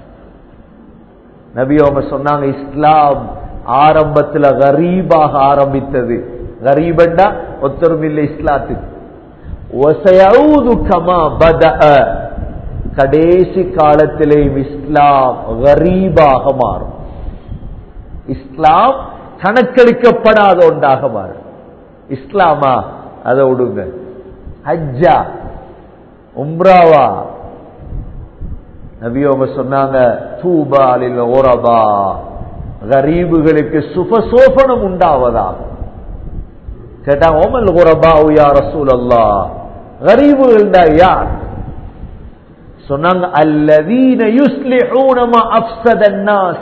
A: நபி அவங்க சொன்னாங்க இஸ்லாம் ஆரம்பத்துல கரீபாக ஆரம்பித்தது கரீபண்டா ஒத்தரும் இல்லை இஸ்லாத்துக்கு وَسَيَعُودُ كَمَا بَدَأَ கடைசி காலத்திலேயும் இஸ்லாம் கரீபாக மாறும் இஸ்லாம் கணக்கெடுக்கப்படாத ஒன்றாக மாறும் இஸ்லாமா அதை விடுங்க ஹஜ்ஜா உம்ராவா நபியோங்க சொன்னாங்க தூபாலில் ஓரபா கரீபுகளுக்கு சுபசோபனம் உண்டாவதாக கேட்டாங்க ஓமல் குரபா யா ரசூல் அல்லா கரீபுகள் யார் சொன்னாங்க அல்லதீன யுஸ்லிஹூன மா அஃப்ஸத الناس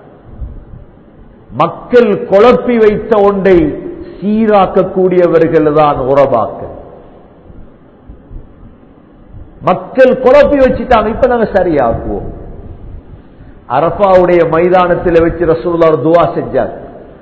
A: மக்கள் குழப்பி வைத்த ஒன்றை சீராக்கக்கூடியவர்கள் தான் உறவாக்கள் மக்கள் குழப்பி வச்சுட்டாங்க இப்ப நாங்க சரியாக்குவோம் அரபாவுடைய மைதானத்தில் வச்சு ரசூல்லா ஒரு துவா செஞ்சாங்க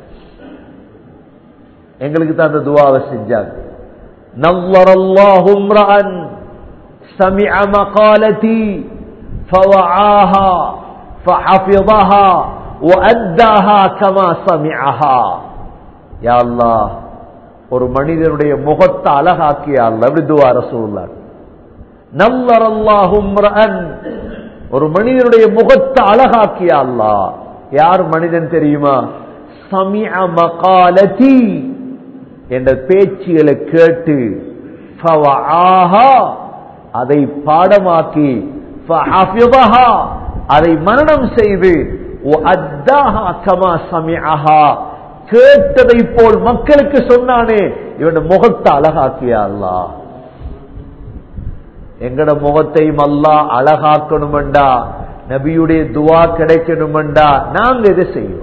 A: எங்களுக்கு தான் அந்த துவாவை செஞ்சாங்க نظر الله امرأ سمع مقالتي فوعاها فحفظها وأداها كما سمعها يا الله ஒரு மனிதனுடைய முகத்தை அழகாக்கியா அல்ல அப்படி துவா ரசூல்லா நல்லர் அல்லாஹும் ஒரு மனிதனுடைய முகத்தை அழகாக்கியா அல்லா யார் மனிதன் தெரியுமா சமிஅ மகாலதி என்ற பேச்சுகளை கேட்டு ஃபவஆஹா, அதை பாடமாக்கி ஃபஹஃபிதஹா, அதை மரணம் செய்து வஅத்தாஹா கமா சமிஅஹா, கேட்டதை போல் மக்களுக்கு சொன்னானே இவன் முகத்தை அழகாக்கியா அல்லாஹ் எங்கட முகத்தையும் அல்லாஹ் அழகாக்கணுமெண்டா நபியுடைய துவா கிடைக்கணுமெண்டா நாங்க இதை செய்வோம்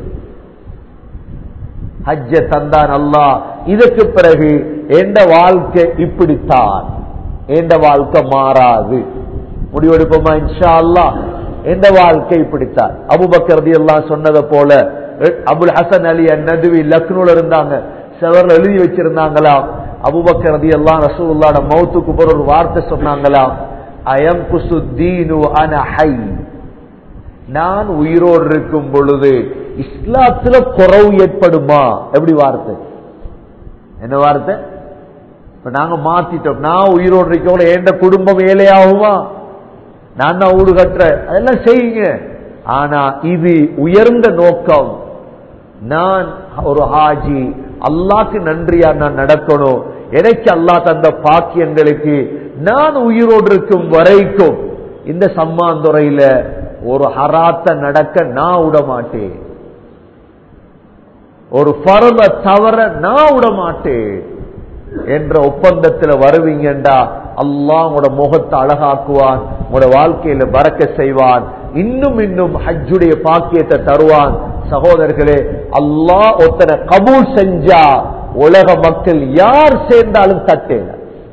A: ஹஜ்ஜ தந்தான் அல்லாஹ் இதுக்கு பிறகு எந்த வாழ்க்கை இப்படித்தான் எந்த வாழ்க்கை மாறாது முடிவெடுப்போமா இன்ஷா அல்லாஹ் எந்த வாழ்க்கை இப்படித்தான் அபுபக்கரதி எல்லாம் சொன்னதை போல அபுல் ஹசன் அலி நதுவி லக்னோல இருந்தாங்க செவர்ல எழுதி வச்சிருந்தாங்களாம் அபுபக்கரதி எல்லாம் ரசூலுல்லாட மௌத்துக்கு பிறகு ஒரு வார்த்தை சொன்னாங்களாம் அயம் குசுத்தீனு அன ஹை நான் உயிரோடு இருக்கும் பொழுது இஸ்லாத்துல குறவு ஏற்படுமா எப்படி வார்த்தை என்ன வார்த்தை இப்ப நாங்க மாத்திட்டோம் நான் உயிரோடு இருக்கவங்கள எந்த குடும்பம் ஏழையாகுமா நான் தான் வீடு கட்டுறேன் அதெல்லாம் செய்யுங்க ஆனா இது உயர்ந்த நோக்கம் நான் ஒரு ஹாஜி அல்லாக்கு நன்றியா நான் நடக்கணும் எனக்கு அல்லாஹ் தந்த பாக்கியங்களுக்கு நான் உயிரோடு இருக்கும் வரைக்கும் இந்த சம்மாந்துறையில ஒரு ஹராத்த நடக்க நான் விட மாட்டேன் ஒரு பரம தவற நான் விட மாட்டேன் என்ற ஒப்பந்தத்தில் வருவீங்கண்டா அல்லாஹ் உங்களோட முகத்தை அழகாக்குவான் உங்களோட வாழ்க்கையில பறக்க செய்வான் இன்னும் இன்னும் ஹஜ்ஜுடைய பாக்கியத்தை தருவான் சகோதரர்களே அல்லாஹ் ஒருத்தனை கபூல் செஞ்சா உலக மக்கள் யார் சேர்ந்தாலும் தட்டேன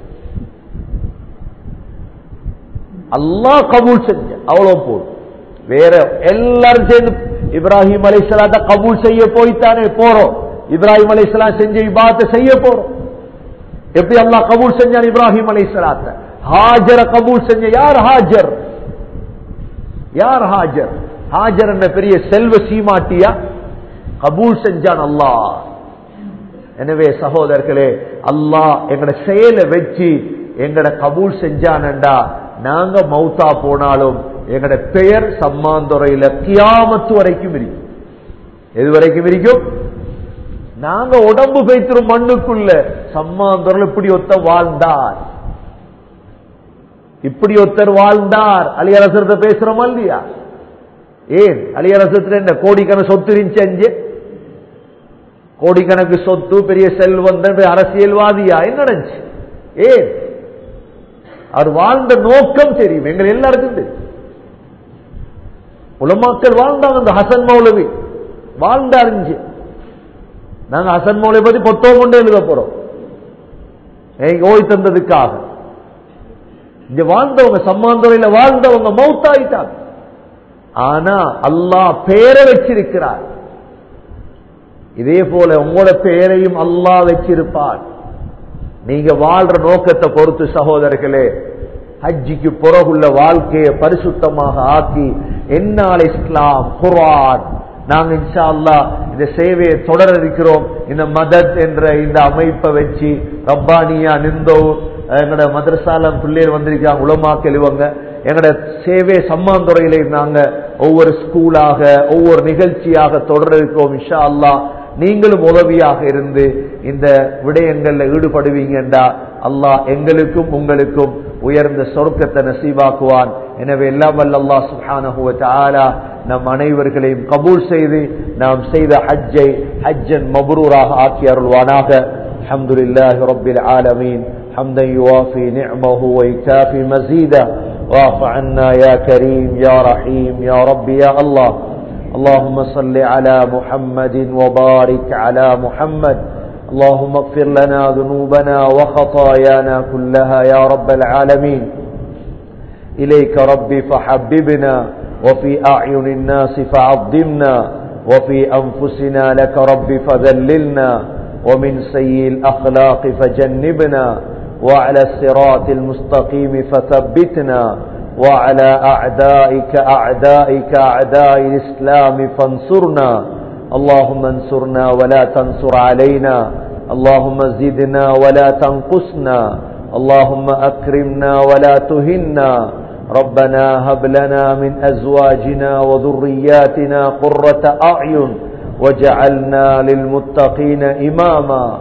A: அல்லாஹ் கபூல் செஞ்ச அவ்வளவு போதும் வேற எல்லாரும் சேர்ந்து இப்ராஹிம் அலைசலாத்த கபூல் செய்ய போய்த்தானே போறோம் இப்ராஹிம் அலைசலாம் செஞ்ச இபாத்தை செய்ய போறோம் எப்படி அல்லாஹ் கபூல் செஞ்சான் இப்ராஹிம் அலைசலாத்த ஹாஜர கபூல் செஞ்ச யார் ஹாஜர் யார் ஹாஜர் ஹாஜர் என்ற பெரிய செல்வ சீமாட்டியா கபூல் செஞ்சான் அல்லாஹ் எனவே சகோதரர்களே அல்லாஹ் எங்கட செயலை வச்சு எங்கட கபூல் செஞ்சானண்டா நாங்க மௌத்தா போனாலும் எங்கட பெயர் சம்மாந்துறையில கியாமத்து வரைக்கும் இருக்கும் எது வரைக்கும் இருக்கும் நாங்க உடம்பு வைத்திரும் மண்ணுக்குள்ள சம்மாந்துறையில் இப்படி ஒத்த வாழ்ந்தார் இப்படி ஒருத்தர் வாழ்ந்தார் அலியரசரத்தை பேசுறோமா இல்லையா ஏன் அலியரசத்துல என்ன கோடிக்கணக்கு சொத்து இருந்துச்சு அஞ்சு கோடிக்கணக்கு சொத்து பெரிய செல்வந்தன் அரசியல்வாதியா என்ன நடந்துச்சு ஏன் அவர் வாழ்ந்த நோக்கம் தெரியும் எங்கள் எல்லாருக்கும் தெரியும் உலமாக்கள் வாழ்ந்தாங்க இந்த ஹசன் மௌலவி வாழ்ந்தார் இஞ்சு நாங்க ஹசன் மௌலவி பத்தி பொத்தம் கொண்டு எழுத போறோம் எங்க ஓய் தந்ததுக்காக இங்க வாழ்ந்தவங்க சம்மாந்துறையில வாழ்ந்தவங்க மௌத்தாயிட்டாங்க ஆனா அல்லாஹ் பேரை வச்சிருக்கிறார் இதே போல உங்களோட பெயரையும் அல்லாஹ் வச்சிருப்பார் நீங்க வாழ்ற நோக்கத்தை பொறுத்து சகோதரர்களே ஹஜ்ஜிக்கு புறகுள்ள வாழ்க்கையை பரிசுத்தமாக ஆக்கி என்னால் இஸ்லாம் குர்ஆன் நாங்க இன்ஷா அல்லாஹ் இந்த சேவையை தொடர இருக்கிறோம் இந்த மதத் என்ற இந்த அமைப்பை வச்சு ரப்பானியா நிந்தோ எங்கட மதரசால பிள்ளைகள் வந்திருக்காங்க உலமாக்கல் இவங்க எங்கட சேவை சம்மாந்துறையில நாங்க ஒவ்வொரு ஸ்கூலாக ஒவ்வொரு நிகழ்ச்சியாக தொடர இருக்கிறோம் இன்ஷா அல்லாஹ் நீங்களும் உதவியாக இருந்து இந்த விடயங்கள்ல ஈடுபடுவீங்கண்டா அல்லாஹ் எங்களுக்கும் உங்களுக்கும் உயர்ந்த சொர்க்கத்தை நசீவாக்குவான் எனவே எல்லாம் வல்ல அல்லாஹ் சுப்ஹானஹு வ தஆலா நம் அனைவர்களையும் கபூல் செய்து நாம் செய்த ஹஜ்ஜை ஹஜ்ஜன் மப்ரூராக ஆக்கி அருள்வானாக அல்ஹம்துலில்லாஹி ரப்பில் ஆலமீன் حمدا يوافي نعمه ويكافي مزيدا واعف عنا يا كريم يا رحيم يا رب يا الله اللهم صل على محمد وبارك على محمد اللهم اغفر لنا ذنوبنا وخطايانا كلها يا رب العالمين إليك ربي فحببنا وفي أعين الناس فعظمنا وفي أنفسنا لك ربي فذللنا ومن سيء الأخلاق فجنبنا وعلى الصراط المستقيم فثبتنا وعلى أعدائك أعدائك أعداء الإسلام فانصرنا اللهم انصرنا ولا تنصر علينا اللهم زدنا ولا تنقصنا اللهم أكرمنا ولا تهنا ربنا هب لنا من أزواجنا وذرياتنا قرة أعين وجعلنا للمتقين إماما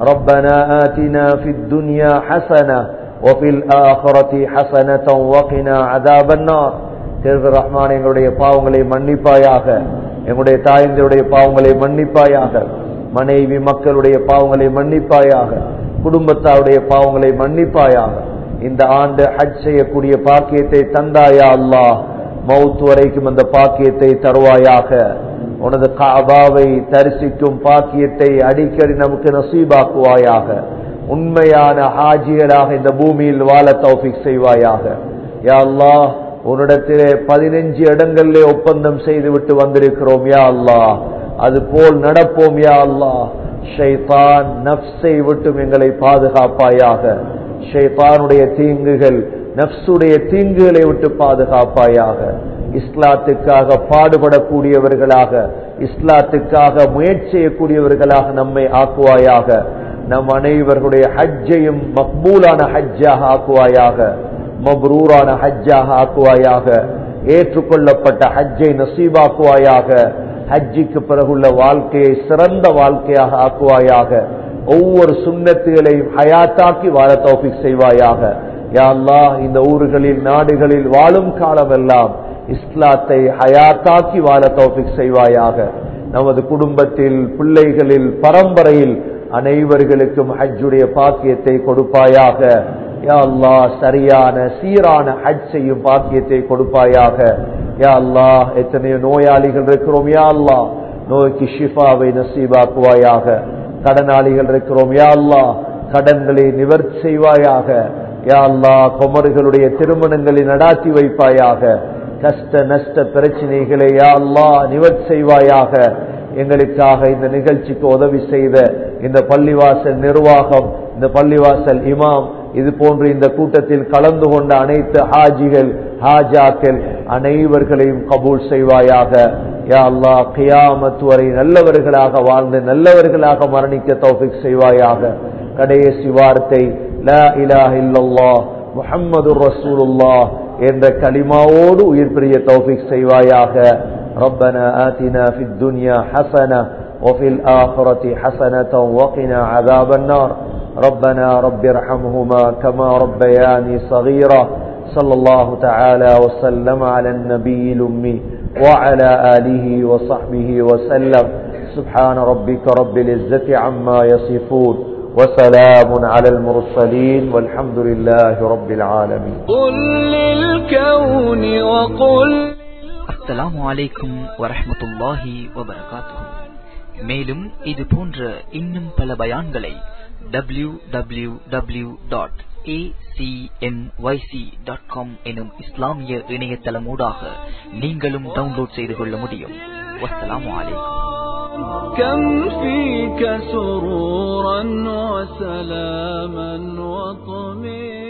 A: ربنا آتنا في الدنيا حسنة وفي الآخرة حسنة وقنا عذاب النار தேர்வு ரஹ்மான் எங்களுடைய பாவங்களை மன்னிப்பாயாக எங்களுடைய தாயங்களுடைய பாவங்களை மன்னிப்பாயாக மனைவி மக்களுடைய பாவங்களை மன்னிப்பாயாக குடும்பத்தாருடைய பாவங்களை மன்னிப்பாயாக இந்த ஆண்டு ஹஜ் செய்யக்கூடிய பாக்கியத்தை தந்தாயா அல்லாஹ் மவுத் வரைக்கும் அந்த பாக்கியத்தை தருவாயாக உனது காபாவை தரிசிக்கும் பாக்கியத்தை அடிக்கடி நமக்கு நசீபாக்குவாயாக உண்மையான ஹாஜிகளாக இந்த பூமியில் வாழ தௌஃபிக் செய்வாயாக யா அல்லாஹ் உன்னிடத்திலே பதினஞ்சு இடங்களிலே ஒப்பந்தம் செய்து விட்டு வந்திருக்கிறோம் யா அல்லாஹ் அது போல் நடப்போம் யா அல்லாஹ் ஷைத்தான் நப்சை விட்டும் எங்களை பாதுகாப்பாயாக ஷைத்தானுடைய தீங்குகள் நப்சுடைய தீங்குகளை விட்டு பாதுகாப்பாயாக இஸ்லாத்துக்காக பாடுபடக்கூடியவர்களாக இஸ்லாத்துக்காக முயற்சி செய்யக்கூடியவர்களாக நம்மை ஆக்குவாயாக நம் அனைவர்களுடைய ஹஜ்ஜையும் மக்பூலான ஹஜ்ஜாக ஆக்குவாயாக மப்ரூரான ஹஜ்ஜாக ஆக்குவாயாக ஏற்றுக்கொள்ளப்பட்ட ஹஜ்ஜை நசீபாக்குவாயாக ஹஜ்ஜிக்கு பிறகுள்ள வாழ்க்கையை சிறந்த வாழ்க்கையாக ஆக்குவாயாக ஒவ்வொரு சுண்ணத்துகளையும் ஹயாத்தாக்கி வாழ தௌஃபிக் செய்வாயாக யா அல்லாஹ் இந்த ஊர்களில் நாடுகளில் வாழும் காலமெல்லாம் இஸ்லாத்தை ஹயாத்தாக்கி வாழ தௌஃபிக் செய்வாயாக நமது குடும்பத்தில் பிள்ளைகளில் பரம்பரையில் அனைவர்களுக்கும் ஹஜ்ஜுடைய பாக்கியத்தை கொடுப்பாயாக யா அல்லாஹ் சரியான சீரான ஹஜ் செய்யும் பாக்கியத்தை கொடுப்பாயாக யா அல்லாஹ் எத்தனையோ நோயாளிகள் இருக்கிறோம் யா அல்லாஹ் நோய்க்கு ஷிஃபாவை நசீபாக்குவாயாக கடனாளிகள் இருக்கிறோம் யா அல்லாஹ் கடன்களை நிவர்த்தி செய்வாயாக யா அல்லாஹ் குமர்களுடைய திருமணங்களை நடாத்தி வைப்பாயாக கஷ்ட நஷ்ட பிரச்சனைகளை யா அல்லாஹ் நிவர்த்தி செய்வாயாக எங்களுக்காக இந்த நிகழ்ச்சிக்கு உதவி செய்த இந்த பள்ளிவாசல் நிர்வாகம் இந்த பள்ளிவாசல் இமாம் இது போன்று இந்த கூட்டத்தில் கலந்து கொண்ட அனைத்து ஹாஜிகள் ஹாஜாக்கள் அனைவர்களையும் கபூல் செய்வாயாக யா அல்லாஹ் கியாமத் வரை நல்லவர்களாக வாழ்ந்து நல்லவர்களாக மரணிக்க தௌஃபிக் செய்வாயாக கடைசி வார்த்தை லா இலாஹ இல்லல்லாஹ் முஹம்மது ரசூலுல்லாஹ் என்ற கலிமாவோடு உயிர் பிரிய தௌஃபிக் செய்வாயாக ربنا آتنا في الدنيا حسنة وفي الآخرة حسنة وقنا عذاب النار ربنا رب ارحمهما كما ربياني صغيرا صلى الله تعالى وسلم على النبي الأمي وعلى آله وصحبه وسلم سبحان ربك رب العزة عما يصفون وسلام على المرسلين والحمد لله رب العالمين
B: قل للكون وقل
C: அஸ்ஸலாமு அலைக்கும் வரஹ்மத்துல்லாஹி வபரகாத்துஹு மேலும் இது போன்ற இன்னும் பல பயான்களை W W W dot dot com எனும் இஸ்லாமிய இணையதளமூடாக நீங்களும் டவுன்லோட் செய்து கொள்ள முடியும் வஸ்ஸலாமு அலைக்கும்
B: كم فيك سرورا وسلاما وطمئنا